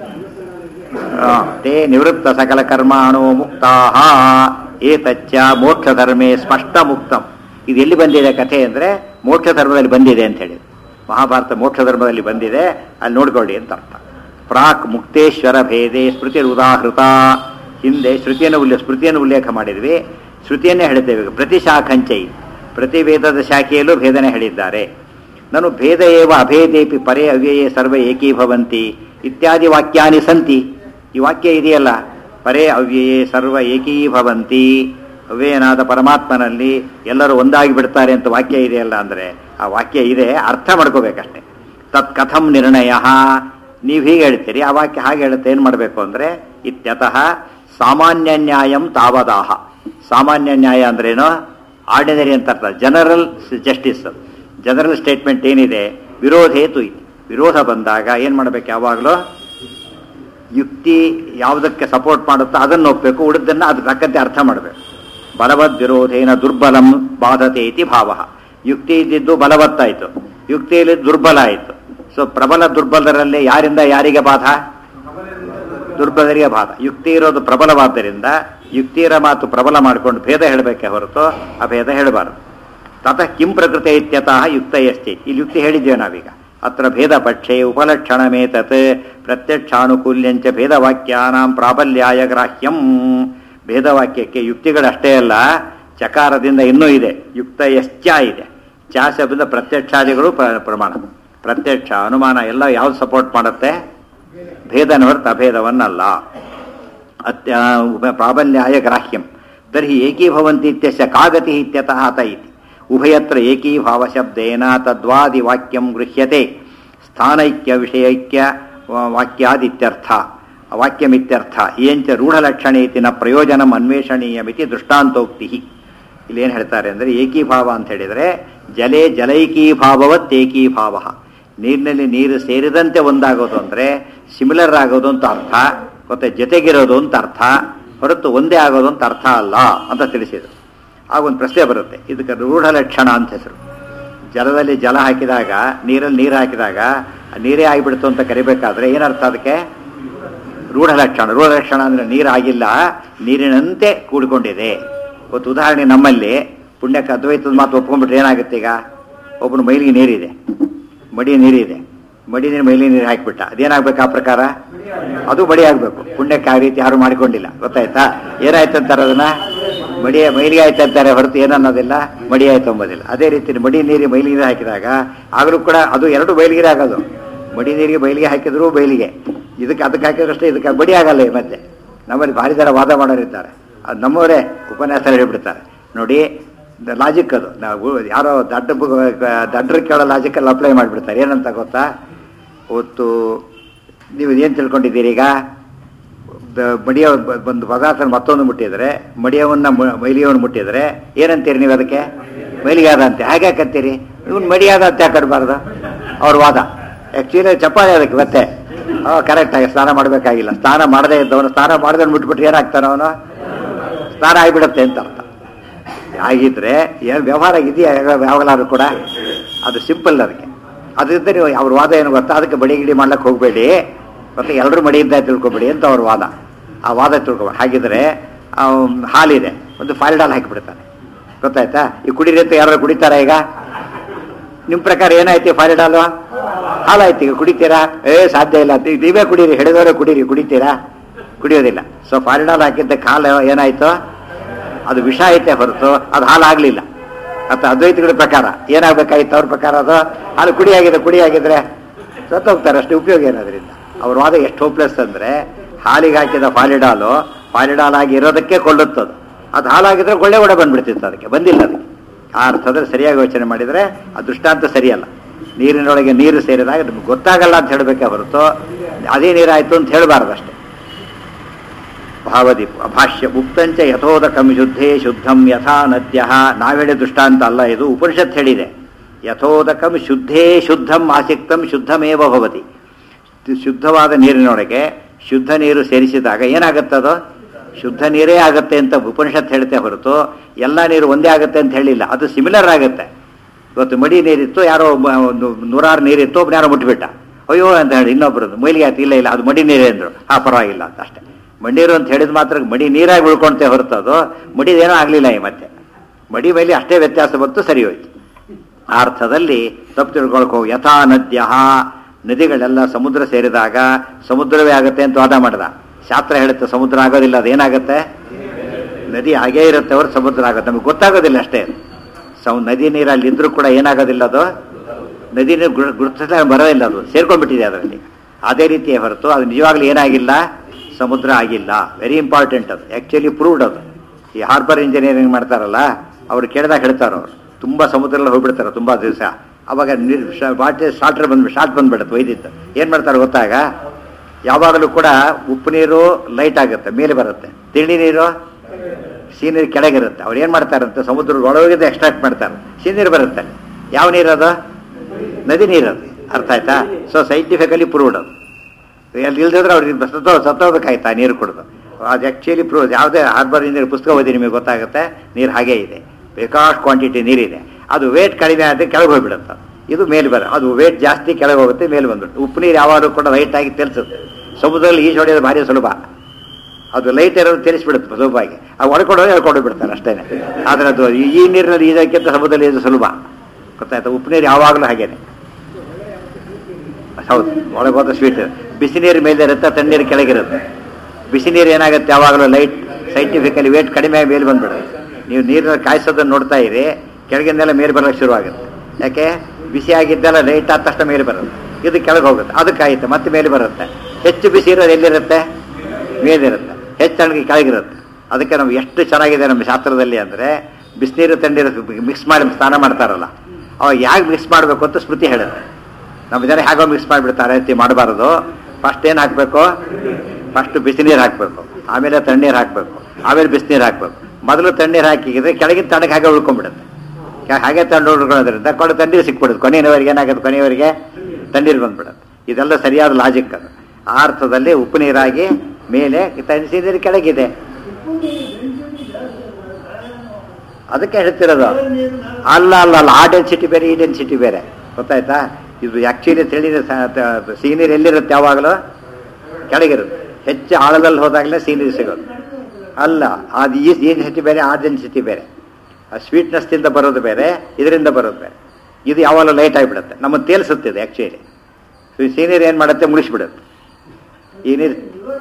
ಆ, ತೇ ನಿವೃತ್ತ ಸಕಲ ಕರ್ಮಾಣು ಮುಕ್ತಾ ಏತಚ್ಚ ಮೋಕ್ಷ ಧರ್ಮೇ ಸ್ಪಷ್ಟ ಮುಕ್ತಂ ಇದು ಎಲ್ಲಿ ಬಂದಿದೆ ಕಥೆ ಅಂದ್ರೆ ಮೋಕ್ಷ ಧರ್ಮದಲ್ಲಿ ಬಂದಿದೆ ಅಂತ ಹೇಳಿ ಮಹಾಭಾರತ ಮೋಕ್ಷ ಧರ್ಮದಲ್ಲಿ ಬಂದಿದೆ ಅಲ್ಲಿ ನೋಡ್ಕೊಳ್ಳಿ ಅಂತ ಅರ್ಥ ಪ್ರಾಕ್ ಮುಕ್ತೇಶ್ವರ ಭೇದೆ ಸ್ಮೃತಿ ಉದಾಹೃತ ಹಿಂದೆ ಶ್ರುತಿಯನ್ನು ಉಲ್ಲೇಖ ಸ್ಮೃತಿಯನ್ನು ಉಲ್ಲೇಖ ಮಾಡಿದ್ವಿ ಶ್ರುತಿಯನ್ನೇ ಹೇಳ್ತೇವೆ ಈಗ. ಪ್ರತಿ ಶಾಖಂಚೈ ಪ್ರತಿ ವೇದದ ಶಾಖೆಯಲ್ಲೂ ಭೇದನೆ ಹೇಳಿದ್ದಾರೆ ನಾನು ಭೇದ ಏವ ಅಭೇದೇಪಿ ಪರೇ ಅವ್ಯಯೇ ಸರ್ವ ಏಕೀಭವಂತಿ ಇತ್ಯಾದಿ ವಾಕ್ಯಾನಿ ಸಂತಿ ಈ ವಾಕ್ಯ ಇದೆಯಲ್ಲ ಪರೇ ಅವ್ಯಯೇ ಸರ್ವ ಏಕೀಭವಂತಿ ಅವ್ಯಯನಾದ ಪರಮಾತ್ಮನಲ್ಲಿ ಎಲ್ಲರೂ ಒಂದಾಗಿ ಬಿಡ್ತಾರೆ ಅಂತ ವಾಕ್ಯ ಇದೆಯಲ್ಲ ಅಂದರೆ ಆ ವಾಕ್ಯ ಇದೆ ಅರ್ಥ ಮಾಡ್ಕೋಬೇಕಷ್ಟೆ ತತ್ ಕಥಂ ನಿರ್ಣಯ ನೀವು ಹೀಗೆ ಹೇಳ್ತೀರಿ ಆ ವಾಕ್ಯ ಹಾಗೆ ಹೇಳುತ್ತೆ ಏನು ಮಾಡಬೇಕು ಅಂದರೆ ಇತ್ಯತಃ ಸಾಮಾನ್ಯ ನ್ಯಾಯಂ ತಾವದಾಹ ಸಾಮಾನ್ಯ ನ್ಯಾಯ ಅಂದ್ರೇನು ಆರ್ಡಿನರಿ ಅಂತ ಅರ್ಥ ಜನರಲ್ ಜಸ್ಟಿಸ್ ಜನರಲ್ ಸ್ಟೇಟ್ಮೆಂಟ್ ಏನಿದೆ ವಿರೋಧ ಹೇತು ಇದೆ ವಿರೋಧ ಬಂದಾಗ ಏನು ಮಾಡಬೇಕು ಯಾವಾಗಲೂ ಯುಕ್ತಿ ಯಾವುದಕ್ಕೆ ಸಪೋರ್ಟ್ ಮಾಡುತ್ತೋ ಅದನ್ನು ಒಪ್ಪಬೇಕು ಉಳಿದನ್ನು ಅದು ತಕ್ಕಂತೆ ಅರ್ಥ ಮಾಡಬೇಕು ಬಲವದ್ ವಿರೋಧೇನ ದುರ್ಬಲಂ ಬಾಧತೆ ಇತಿ ಭಾವ ಯುಕ್ತಿ ಇದ್ದಿದ್ದು ಬಲವತ್ತಾಯಿತು ಯುಕ್ತಿಯಲ್ಲಿ ದುರ್ಬಲ ಆಯಿತು ಸೊ ಪ್ರಬಲ ದುರ್ಬಲರಲ್ಲಿ ಯಾರಿಂದ ಯಾರಿಗೆ ಬಾಧ ದುರ್ಬಲರಿಗೆ ಬಾಧ ಯುಕ್ತಿ ಇರೋದು ಪ್ರಬಲವಾದ್ದರಿಂದ ಯುಕ್ತಿಯರ ಮಾತು ಪ್ರಬಲ ಮಾಡಿಕೊಂಡು ಭೇದ ಹೇಳಬೇಕೆ ಹೊರತು ಆ ಭೇದ ಹೇಳಬಾರದು ತತಃ ಕಿಂ ಪ್ರಕೃತಿ ಇತ್ಯತಃ ಯುಕ್ತಯಸ್ತಿ ಇಲ್ಲಿ ಯುಕ್ತಿ ಹೇಳಿದ್ದೇವೆ ನಾವೀಗ ಅತ್ರ ಭೇದ ಪಕ್ಷೆ ಉಪಲಕ್ಷಣಮೇತತ್ ಪ್ರತ್ಯಕ್ಷಾನುಕೂಲ್ಯಂಚ ಭೇದವಾಕ್ಯಾನಾಂ ಪ್ರಾಬಲ್ಯಾಯ ಗ್ರಾಹ್ಯಂ ಭೇದವಾಕ್ಯಕ್ಕೆ ಯುಕ್ತಿಗಳಷ್ಟೇ ಅಲ್ಲ ಚಕಾರದಿಂದ ಇನ್ನೂ ಇದೆ ಯುಕ್ತಯಶ್ಚ ಇದೆ ಚ ಶಬ್ದದಿಂದ ಪ್ರತ್ಯಕ್ಷಾದಿಗಳು ಪ್ರ- ಪ್ರಮಾಣ ಪ್ರತ್ಯಕ್ಷ ಅನುಮಾನ ಎಲ್ಲ ಯಾವ್ದು ಸಪೋರ್ಟ್ ಮಾಡುತ್ತೆ ಭೇದನ ಹೊರತು ಅಭೇದವನ್ನಲ್ಲ ಅತ್ಯ ಉಭ- ಪ್ರಾಬಲ್ಯಾಯ ಗ್ರಾಹ್ಯಂ ತರ್ಹಿ ಏಕೀಭವಂತಿ ಇತ್ಯಸ್ಯ ಕಾಗತಿ ಇತ್ಯತಃ ಅತ ಇತಿ ಉಭಯತ್ರ ಏಕೀಭಾವ ಶಬ್ದೇನ ತದ್ವಾದಿ ವಾಕ್ಯಂ ಗೃಹ್ಯತೆ ಸ್ಥಾನೈಕ್ಯ ವಿಷಯೈಕ್ಯ ವ- ವಾಕ್ಯಾದಿತ್ಯರ್ಥ ವಾಕ್ಯಮಿತ್ಯರ್ಥ ಏಂಚ ರೂಢಲಕ್ಷಣೇತಿ ನ ಪ್ರಯೋಜನಂ ಅನ್ವೇಷಣೀಯಮಿತಿ ದೃಷ್ಟಾಂತೋಕ್ತಿ ಇಲ್ಲಿ ಏನು ಹೇಳ್ತಾರೆ ಅಂದರೆ ಏಕೀಭಾವ ಅಂತ ಹೇಳಿದರೆ ಜಲೆ ಜಲೈಕೀಭಾವವತ್ ಏಕೀಭಾವ ನೀರಿನಲ್ಲಿ ನೀರು ಸೇರಿದಂತೆ ಒಂದಾಗೋದು ಅಂದರೆ ಸಿಮಿಲರ್ ಆಗೋದು ಅಂತ ಅರ್ಥ ಮತ್ತೆ ಜೊತೆಗಿರೋದು ಅಂತ ಅರ್ಥ ಹೊರತು ಒಂದೇ ಆಗೋದು ಅಂತ ಅರ್ಥ ಅಲ್ಲ ಅಂತ ತಿಳಿಸಿದರು ಆಗ ಒಂದು ಪ್ರಶ್ನೆ ಬರುತ್ತೆ ಇದಕ್ಕೆ ರೂಢ ಲಕ್ಷಣ ಅಂತ ಹೆಸರು ಜಲದಲ್ಲಿ ಜಲ ಹಾಕಿದಾಗ ನೀರಲ್ಲಿ ನೀರು ಹಾಕಿದಾಗ ಆ ನೀರೇ ಆಗಿಬಿಡ್ತು ಅಂತ ಕರಿಬೇಕಾದ್ರೆ ಏನರ್ಥ ಅದಕ್ಕೆ ರೂಢ ಲಕ್ಷಣ ರೂಢ ಲಕ್ಷಣ ಅಂದರೆ ನೀರಾಗಿಲ್ಲ ನೀರಿನಂತೆ ಕೂಡಿಕೊಂಡಿದೆ ಇವತ್ತು ಉದಾಹರಣೆ ನಮ್ಮಲ್ಲಿ ಪುಣ್ಯಕ್ಕೆ ಅದ್ವೈತದ ಮಾತು ಒಪ್ಕೊಂಡ್ಬಿಟ್ರೆ ಏನಾಗುತ್ತೆ ಈಗ ಒಬ್ಬನು ಮೈಲಿಗೆ ನೀರಿದೆ ಮಡಿ ನೀರಿದೆ ಮಡಿ ನೀರು ಮೈಲಿಗೆ ನೀರು ಹಾಕಿಬಿಟ್ಟ ಅದೇನಾಗ್ಬೇಕು ಆ ಪ್ರಕಾರ ಅದು ಮಡಿ ಆಗಬೇಕು ಪುಣ್ಯಕ್ಕೆ ಆ ರೀತಿ ಯಾರು ಮಾಡಿಕೊಂಡಿಲ್ಲ ಗೊತ್ತಾಯ್ತಾ ಏನಾಯ್ತು ಅಂತಾರೆ ಅದನ್ನ ಮಡಿಯ ಮೈಲಿಗೆ ಆಯ್ತು ಅಂತಾರೆ ಹೊರತು ಏನನ್ನೋದಿಲ್ಲ ಮಡಿ ಆಯ್ತು ಅಂಬೋದಿಲ್ಲ ಅದೇ ರೀತಿ ಮಡಿ ನೀರಿಗೆ ಮೈಲಿಗೆ ನೀರು ಹಾಕಿದಾಗ ಆಗಲೂ ಕೂಡ ಅದು ಎರಡು ಬಯಲಿಗೆ ಆಗೋದು ಮಡಿ ನೀರಿಗೆ ಬಯಲಿಗೆ ಹಾಕಿದ್ರು ಬಯಲಿಗೆ ಇದಕ್ಕೆ ಅದಕ್ಕೆ ಹಾಕಿದ್ರಷ್ಟೇ ಇದಕ್ಕೆ ಬಡಿ ಆಗಲ್ಲ ಈ ಮತ್ತೆ ನಮ್ಮಲ್ಲಿ ಭಾರಿ ಥರ ವಾದ ಮಾಡೋರಿದ್ದಾರೆ ಅದು ನಮ್ಮವರೇ ಉಪನ್ಯಾಸ ಹೇಳಿಬಿಡ್ತಾರೆ ನೋಡಿ ಲಾಜಿಕ್ ಅದು ನಾವು ಯಾರೋ ದಡ್ಡ ದಡ್ಡರು ಕೇಳೋ ಲಾಜಿಕಲ್ಲಿ ಅಪ್ಲೈ ಮಾಡಿಬಿಡ್ತಾರೆ ಏನಂತ ಗೊತ್ತಾ ಹೊತ್ತು ನೀವು ಏನು ತಿಳ್ಕೊಂಡಿದ್ದೀರಿ ಈಗ ದ- ಮಡಿಯ ಬ- ಒಂದು ಪದಾರ್ಥ ಮತ್ತೊಂದು ಮುಟ್ಟಿದ್ರೆ ಮಡಿಯವನ್ನ ಮ- ಮೈಲಿಗೆಯನ್ನು ಮುಟ್ಟಿದ್ರೆ ಏನಂತೀರಿ ನೀವು ಅದಕ್ಕೆ ಮೈಲಿಗೆ ಆದ ಅಂತೆ ಹಾಗೆ ಯಾಕಂತೀರಿ ಇವನು ಮಡಿಯಾದ ಅಂತ ಯಾಕಡ್ಬಾರ್ದು ಅವ್ರ ವಾದ ಆ್ಯಕ್ಚುಲಿ ಚಪ್ಪಾಳೆ ಅದಕ್ಕೆ ಮತ್ತೆ ಕರೆಕ್ಟಾಗಿ ಸ್ನಾನ ಮಾಡಬೇಕಾಗಿಲ್ಲ ಸ್ನಾನ ಮಾಡದೇ ಇದ್ದವನು ಸ್ನಾನ ಮಾಡದೆ ಮುಟ್ಬಿಟ್ರೆ ಏನಾಗ್ತಾನೆ ಅವನು ಸ್ನಾನ ಆಗಿಬಿಡುತ್ತೆ ಅಂತ ಅರ್ಥ ಆಗಿದ್ರೆ ಏನು ವ್ಯವಹಾರ ಇದೆಯಾ ಯಾವಾಗಲಾದ್ರೂ ಕೂಡ ಅದು ಸಿಂಪಲ್ ಅದಕ್ಕೆ ಅದರಿಂದ ನೀವು ಅವ್ರ ವಾದ ಏನು ಗೊತ್ತಾ ಅದಕ್ಕೆ ಬಡಿ ಗಿಡಿ ಮಾಡ್ಲಿಕ್ಕೆ ಹೋಗಬೇಡಿ ಮತ್ತೆ ಎಲ್ಲರೂ ಮಡಿಯಿಂದ ತಿಳ್ಕೊಬೇಡಿ ಅಂತ ಅವ್ರ ವಾದ ಆ ವಾದ ತಿಳ್ಕೊಬೇಡಿ ಹಾಗಿದ್ರೆ ಆ, ಹಾಲಿದೆ ಒಂದು ಫೈಲ್ ಹಾಲ್ ಹಾಕಿಬಿಡ್ತಾನೆ ಗೊತ್ತಾಯ್ತಾ ಈ ಕುಡೀರಿ ಅಂತ ಯಾರು ಕುಡಿತಾರ ಈಗ ನಿಮ್ಮ ಪ್ರಕಾರ ಏನಾಯ್ತು ಫೈಲ್ ಹಾಲು ಹಾಲಾಯ್ತು ಈಗ ಕುಡಿತೀರಾ ಏ ಸಾಧ್ಯ ಇಲ್ಲ ನೀ- ನೀವೇ ಕುಡೀರಿ ಹಿಡಿದವರೇ ಕುಡೀರಿ ಕುಡಿತೀರಾ ಕುಡಿಯೋದಿಲ್ಲ ಸೊ ಫೈಲ್ ಹಾಲ್ ಹಾಕಿದ್ದ ಕಾಲು ಏನಾಯ್ತು ಅದು ವಿಷ ಐತೆ ಹೊರತು ಅದು ಹಾಲಾಗ್ಲಿಲ್ಲ ಅಥವಾ ಅದ್ವೈತಗಳ ಪ್ರಕಾರ ಏನಾಗಬೇಕಾಗಿತ್ತು ಅವ್ರ ಪ್ರಕಾರ ಅದು ಹಾಲು ಕುಡಿಯಾಗಿದೆ ಕುಡಿಯಾಗಿದ್ರೆ ಸತ್ತೋಗ್ತಾರೆ ಅಷ್ಟು ಉಪಯೋಗ ಏನದ್ರಿಂದ ಅವ್ರ ವಾದ ಎಷ್ಟು ಹೋಪ್ಲೆಸ್ ಅಂದ್ರೆ ಹಾಲಿಗೆ ಹಾಕಿದ ಫಾಲಿಡಾಲು ಫಾಲಿಡಾಲ್ ಆಗಿ ಇರೋದಕ್ಕೆ ಕೊಳ್ಳುತ್ತದು ಅದು ಹಾಲಾಗಿದ್ರೆ ಕೊಳ್ಳೆ ಒಡೆ ಬಂದ್ಬಿಡ್ತಿತ್ತು ಅದಕ್ಕೆ ಬಂದಿಲ್ಲ ಅದಕ್ಕೆ ಆ ಅರ್ಥದಲ್ಲಿ ಸರಿಯಾಗಿ ಯೋಚನೆ ಮಾಡಿದರೆ ಆ ದೃಷ್ಟಾಂತ ಸರಿಯಲ್ಲ ನೀರಿನೊಳಗೆ ನೀರು ಸೇರಿದಾಗ ನಮ್ಗೆ ಗೊತ್ತಾಗಲ್ಲ ಅಂತ ಹೇಳಬೇಕೆ ಹೊರತು ಅದೇ ನೀರಾಯ್ತು ಅಂತ ಹೇಳಬಾರ್ದು ಅಷ್ಟೇ ಭಾವದಿ ಭಾಷ್ಯ ಉಕ್ತಂಚ ಯಥೋದಕಂ ಶುದ್ಧೇ ಶುದ್ಧಂ ಯಥಾ ನದ್ಯ ನಾವೇಳೆ ದೃಷ್ಟಾಂತ ಅಲ್ಲ ಇದು ಉಪನಿಷತ್ ಹೇಳಿದೆ ಯಥೋದಕಂ ಶುದ್ಧೇ ಶುದ್ಧಂ ಆಸಕ್ತಂ ಶುದ್ಧಮೇವ ಭವತಿ ಶುದ್ಧವಾದ ನೀರಿನೊಳಗೆ ಶುದ್ಧ ನೀರು ಸೇರಿಸಿದಾಗ ಏನಾಗುತ್ತದೋ ಶುದ್ಧ ನೀರೇ ಆಗುತ್ತೆ ಅಂತ ಉಪನಿಷತ್ ಹೇಳುತ್ತೆ ಹೊರತು ಎಲ್ಲ ನೀರು ಒಂದೇ ಆಗುತ್ತೆ ಅಂತ ಹೇಳಿಲ್ಲ ಅದು ಸಿಮಿಲರ್ ಆಗುತ್ತೆ ಇವತ್ತು ಮಡಿ ನೀರಿತ್ತು ಯಾರೋ ಒಬ್ಬ ಒಂದು ನೂರಾರು ನೀರಿತ್ತು ಒಬ್ಬನ ಯಾರೋ ಮುಟ್ಬಿಟ್ಟ ಅಯ್ಯೋ ಅಂತ ಹೇಳಿ ಇನ್ನೊಬ್ಬರದ್ದು ಮೈಲಿಗೆ ಆಯ್ತು ಇಲ್ಲ ಇಲ್ಲ ಅದು ಮಡಿ ನೀರೇ ಅಂದರು ಹಾ ಪರವಾಗಿಲ್ಲ ಅಂತ ಅಷ್ಟೇ ಮಡಿ ನೀರು ಅಂತ ಹೇಳಿದ ಮಾತ್ರ ಮಡಿ ನೀರಾಗಿ ಉಳ್ಕೊಂತೆ ಹೊರತು ಅದು ಮಡಿದೇನೋ ಆಗಲಿಲ್ಲ ಈ ಮತ್ತೆ ಮಡಿ ಮೇಲೆ ಅಷ್ಟೇ ವ್ಯತ್ಯಾಸ ಬಂತು ಸರಿ ಹೋಯ್ತು ಆ ಅರ್ಥದಲ್ಲಿ ತಪ್ಪು ತಿಳ್ಕೊಳಕ್ ಹೋಗಿ ಯಥಾ ನದ್ಯ ನದಿಗಳೆಲ್ಲ ಸಮುದ್ರ ಸೇರಿದಾಗ ಸಮುದ್ರವೇ ಆಗುತ್ತೆ ಅಂತ ವಾದ ಮಾಡ್ದ ಶಾಸ್ತ್ರ ಹೇಳುತ್ತೆ ಸಮುದ್ರ ಆಗೋದಿಲ್ಲ ಅದೇನಾಗುತ್ತೆ ನದಿ ಹಾಗೇ ಇರುತ್ತೆ ಅವ್ರ ಸಮುದ್ರ ಆಗುತ್ತೆ ನಮಗೆ ಗೊತ್ತಾಗೋದಿಲ್ಲ ಅಷ್ಟೇ ಸಮ ನದಿ ನೀರು ಅಲ್ಲಿ ಇದ್ರೂ ಕೂಡ ಏನಾಗೋದಿಲ್ಲ ಅದು ನದಿ ನೀರು ಗುರು- ಗುರುತಿಸ್ಲೇ ಬರೋದಿಲ್ಲ ಅದು ಸೇರ್ಕೊಂಡ್ಬಿಟ್ಟಿದೆ ಅದರಲ್ಲಿ ಅದೇ ರೀತಿಯೇ ಹೊರತು ಅದು ನಿಜವಾಗ್ಲೂ ಏನಾಗಿಲ್ಲ ಸಮುದ್ರ ಆಗಿಲ್ಲ ವೆರಿ ಇಂಪಾರ್ಟೆಂಟ್ ಅದು ಆ್ಯಕ್ಚುಲಿ ಪ್ರೂವ್ಡ್ ಅದು ಈ ಹಾರ್ಬರ್ ಇಂಜಿನಿಯರಿಂಗ್ ಮಾಡ್ತಾರಲ್ಲ ಅವ್ರು ಕೇಳಿದಾಗ ಹೇಳ್ತಾರೆ ಅವ್ರು ತುಂಬ ಸಮುದ್ರದಲ್ಲಿ ಹೋಗ್ಬಿಡ್ತಾರೆ ತುಂಬ ದಿವಸ ಅವಾಗ ನೀರು ವಾಟರ್ ಶಾರ್ಟರ್ ಬಂದು ಶಾರ್ಟ್ ಬಂದ್ಬಿಡುತ್ತೆ ಒಯ್ದಿತ್ತು ಏನು ಮಾಡ್ತಾರೆ ಗೊತ್ತಾಗ ಯಾವಾಗಲೂ ಕೂಡ ಉಪ್ಪು ನೀರು ಲೈಟ್ ಆಗುತ್ತೆ ಮೇಲೆ ಬರುತ್ತೆ ತಿಳಿ ನೀರು ಸಿಹಿ ನೀರು ಕೆಳಗಿರುತ್ತೆ ಅವ್ರು ಏನು ಮಾಡ್ತಾರಂತೆ ಸಮುದ್ರದ ಒಳಗಿಂದ ಎಕ್ಸ್ಟ್ರಾಕ್ಟ್ ಮಾಡ್ತಾರೆ ಸಿಹಿ ನೀರು ಬರುತ್ತೆ ಯಾವ ನೀರದು ನದಿ ನೀರದು ಅರ್ಥ ಆಯ್ತಾ ಸೊ ಸೈಂಟಿಫಿಕಲಿ ಪ್ರೂವ್ಡ್ ಅದು ಎಲ್ಲಿ ಇಲ್ದಿದ್ರೆ ಅವ್ರಿಗೆ ಸತ್ತೋ ಸತ್ತೋಗ್ಬೇಕಾಯ್ತಾ ನೀರು ಕುಡಿದು ಅದು ಆ್ಯಕ್ಚುಲಿ ಪ್ರೂವ್ ಯಾವುದೇ ಹಾರ್ಬರ್ ಇಂಜಿನಿಯರ್ ಪುಸ್ತಕ ಓದಿ ನಿಮಗೆ ಗೊತ್ತಾಗುತ್ತೆ ನೀರು ಹಾಗೇ ಇದೆ ಬೇಕಾಷ್ಟು ಕ್ವಾಂಟಿಟಿ ನೀರಿದೆ ಅದು ವೇಟ್ ಕಡಿಮೆ ಆದರೆ ಕೆಳಗೆ ಹೋಗ್ಬಿಡುತ್ತೆ ಇದು ಮೇಲೆ ಬರ ಅದು ವೇಟ್ ಜಾಸ್ತಿ ಕೆಳಗೆ ಹೋಗುತ್ತೆ ಮೇಲೆ ಬಂದ್ಬಿಟ್ಟು ಉಪ್ಪು ನೀರು ಯಾವಾಗಲೂ ಕೂಡ ಲೈಟ್ ಆಗಿ ತೆಲ್ಸುತ್ತೆ ಸಮುದ್ರದಲ್ಲಿ ಈಜು ಹೊಡೆಯೋದು ಭಾರಿ ಸುಲಭ ಅದು ಲೈಟ್ ಇರೋದು ತಿಳಿಸ್ಬಿಡುತ್ತೆ ಸುಲಭವಾಗಿ ಆ ಒಳ್ಕೊಂಡು ಹೇಳ್ಕೊಂಡು ಬಿಡ್ತಾರೆ ಅಷ್ಟೇ ಆದರೆ ಅದು ಈ- ಈ ನೀರಿನಲ್ಲಿ ಈಜಕ್ಕಿಂತ ಸಮುದ್ರದಲ್ಲಿ ಈಜು ಸುಲಭ ಗೊತ್ತಾಯ್ತಾ ಉಪ್ಪು ನೀರು ಯಾವಾಗಲೂ ಹಾಗೇನೆ ಹೌದು ಒಳಗೆ ಹೋದ ಸ್ವೀಟ್ ಬಿಸಿ ನೀರು ಮೇಲೆ ಇರುತ್ತೆ ತಣ್ಣೀರು ಕೆಳಗಿರುತ್ತೆ ಬಿಸಿ ನೀರು ಏನಾಗುತ್ತೆ ಯಾವಾಗಲೂ ಲೈಟ್ ಸೈಂಟಿಫಿಕಲಿ ವೇಟ್ ಕಡಿಮೆ ಆಗಿ ಮೇಲೆ ಬಂದ್ಬಿಡುತ್ತೆ ನೀವು ನೀರನ್ನ ಕಾಯಿಸೋದನ್ನ ನೋಡ್ತಾ ಇರಿ ಕೆಳಗಿಂದೆಲ್ಲ ಮೇಲೆ ಬರೋಕ್ಕೆ ಶುರು ಆಗುತ್ತೆ ಯಾಕೆ ಬಿಸಿ ಆಗಿದ್ದೆಲ್ಲ ಲೈಟ್ ಆದ ತಕ್ಷಣ ಮೇಲೆ ಬರುತ್ತೆ ಇದು ಕೆಳಗೆ ಹೋಗುತ್ತೆ ಅದು ಕಾಯುತ್ತೆ ಮತ್ತೆ ಮೇಲೆ ಬರುತ್ತೆ ಹೆಚ್ಚು ಬಿಸಿ ಇರೋದು ಎಲ್ಲಿರುತ್ತೆ ಮೇಲಿರುತ್ತೆ ಹೆಚ್ಚು ತಣ್ಣಗೆ ಕೆಳಗಿರುತ್ತೆ ಅದಕ್ಕೆ ನಾವು ಎಷ್ಟು ಚೆನ್ನಾಗಿದೆ ನಮ್ಮ ಶಾಸ್ತ್ರದಲ್ಲಿ ಅಂದರೆ ಬಿಸಿನೀರು ತಣ್ಣೀರು ಮಿಕ್ಸ್ ಮಾಡಿ ಸ್ನಾನ ಮಾಡ್ತಾರಲ್ಲ ಅವಾಗ ಯಾಕೆ ಮಿಕ್ಸ್ ಮಾಡಬೇಕು ಅಂತ ಸ್ಮೃತಿ ಹೇಳುತ್ತೆ ನಮ್ಮ ಜನ ಹೇಗೋ ಮಿಕ್ಸ್ ಮಾಡಿಬಿಡ್ತಾರೆ ರೀತಿ ಮಾಡಬಾರ್ದು ಫಸ್ಟ್ ಏನು ಹಾಕಬೇಕು ಫಸ್ಟ್ ಬಿಸಿನೀರು ಹಾಕಬೇಕು ಆಮೇಲೆ ತಣ್ಣೀರು ಹಾಕಬೇಕು ಆಮೇಲೆ ಬಿಸಿನೀರು ಹಾಕಬೇಕು ಮೊದಲು ತಣ್ಣೀರು ಹಾಕಿದ್ರೆ ಕೆಳಗಿನ ತಣ್ಣಗೆ ಹಾಗೆ ಉಳ್ಕೊಂಡ್ಬಿಡುತ್ತೆ ಕೆ- ಹಾಗೆ ತಣ್ಣು ಉಳ್ಕೊಳ್ಳೋದ್ರಿಂದ ಕೊಂಡು ತಣ್ಣೀರು ಸಿಕ್ಬಿಡುತ್ತೆ ಕೊನೆಯವರೆಗೆ ಏನಾಗುತ್ತೆ ಕೊನೆಯವರೆಗೆ ತಣ್ಣೀರು ಬಂದ್ಬಿಡುತ್ತೆ ಇದೆಲ್ಲ ಸರಿಯಾದ ಲಾಜಿಕ್ ಅದು ಆ ಅರ್ಥದಲ್ಲಿ ಉಪ್ಪು ನೀರಾಗಿ ಮೇಲೆ ತಣಿಸಿ ನೀರು ಕೆಳಗಿದೆ ಅದಕ್ಕೆ ಹೇಳ್ತಿರೋದು ಅಲ್ಲ ಅಲ್ಲ ಅಲ್ಲ ಆ ಡೆನ್ಸಿಟಿ ಬೇರೆ ಈ ಡೆನ್ಸಿಟಿ ಬೇರೆ ಗೊತ್ತಾಯ್ತಾ ಇದು ಆ್ಯಕ್ಚುಲಿ ತಿಳಿದ ಸಿಹಿ ನೀರು ಎಲ್ಲಿರುತ್ತೆ ಯಾವಾಗಲೂ ಕೆಳಗಿರುತ್ತೆ ಹೆಚ್ಚು ಆಳದಲ್ಲಿ ಹೋದಾಗಲೇ ಸಿಹಿ ನೀರು ಸಿಗೋದು ಅಲ್ಲ ಅದು ಈ ಈ ಡೆನ್ಸಿಟಿ ಬೇರೆ ಆ ಡೆನ್ಸಿಟಿ ಬೇರೆ ಆ ಸ್ವೀಟ್ನೆಸ್ದಿಂದ ಬರೋದು ಬೇರೆ ಇದರಿಂದ ಬರೋದು ಬೇರೆ ಇದು ಯಾವಾಗಲೂ ಲೈಟ್ ಆಗಿಬಿಡುತ್ತೆ ನಮ್ಮನ್ನು ತೇಲಿಸುತ್ತಿದೆ ಆ್ಯಕ್ಚುಲಿ ಸಿಹಿ ನೀರು ಏನು ಮಾಡುತ್ತೆ ಮುಳಿಸ್ಬಿಡುತ್ತೆ ಈ ನೀರು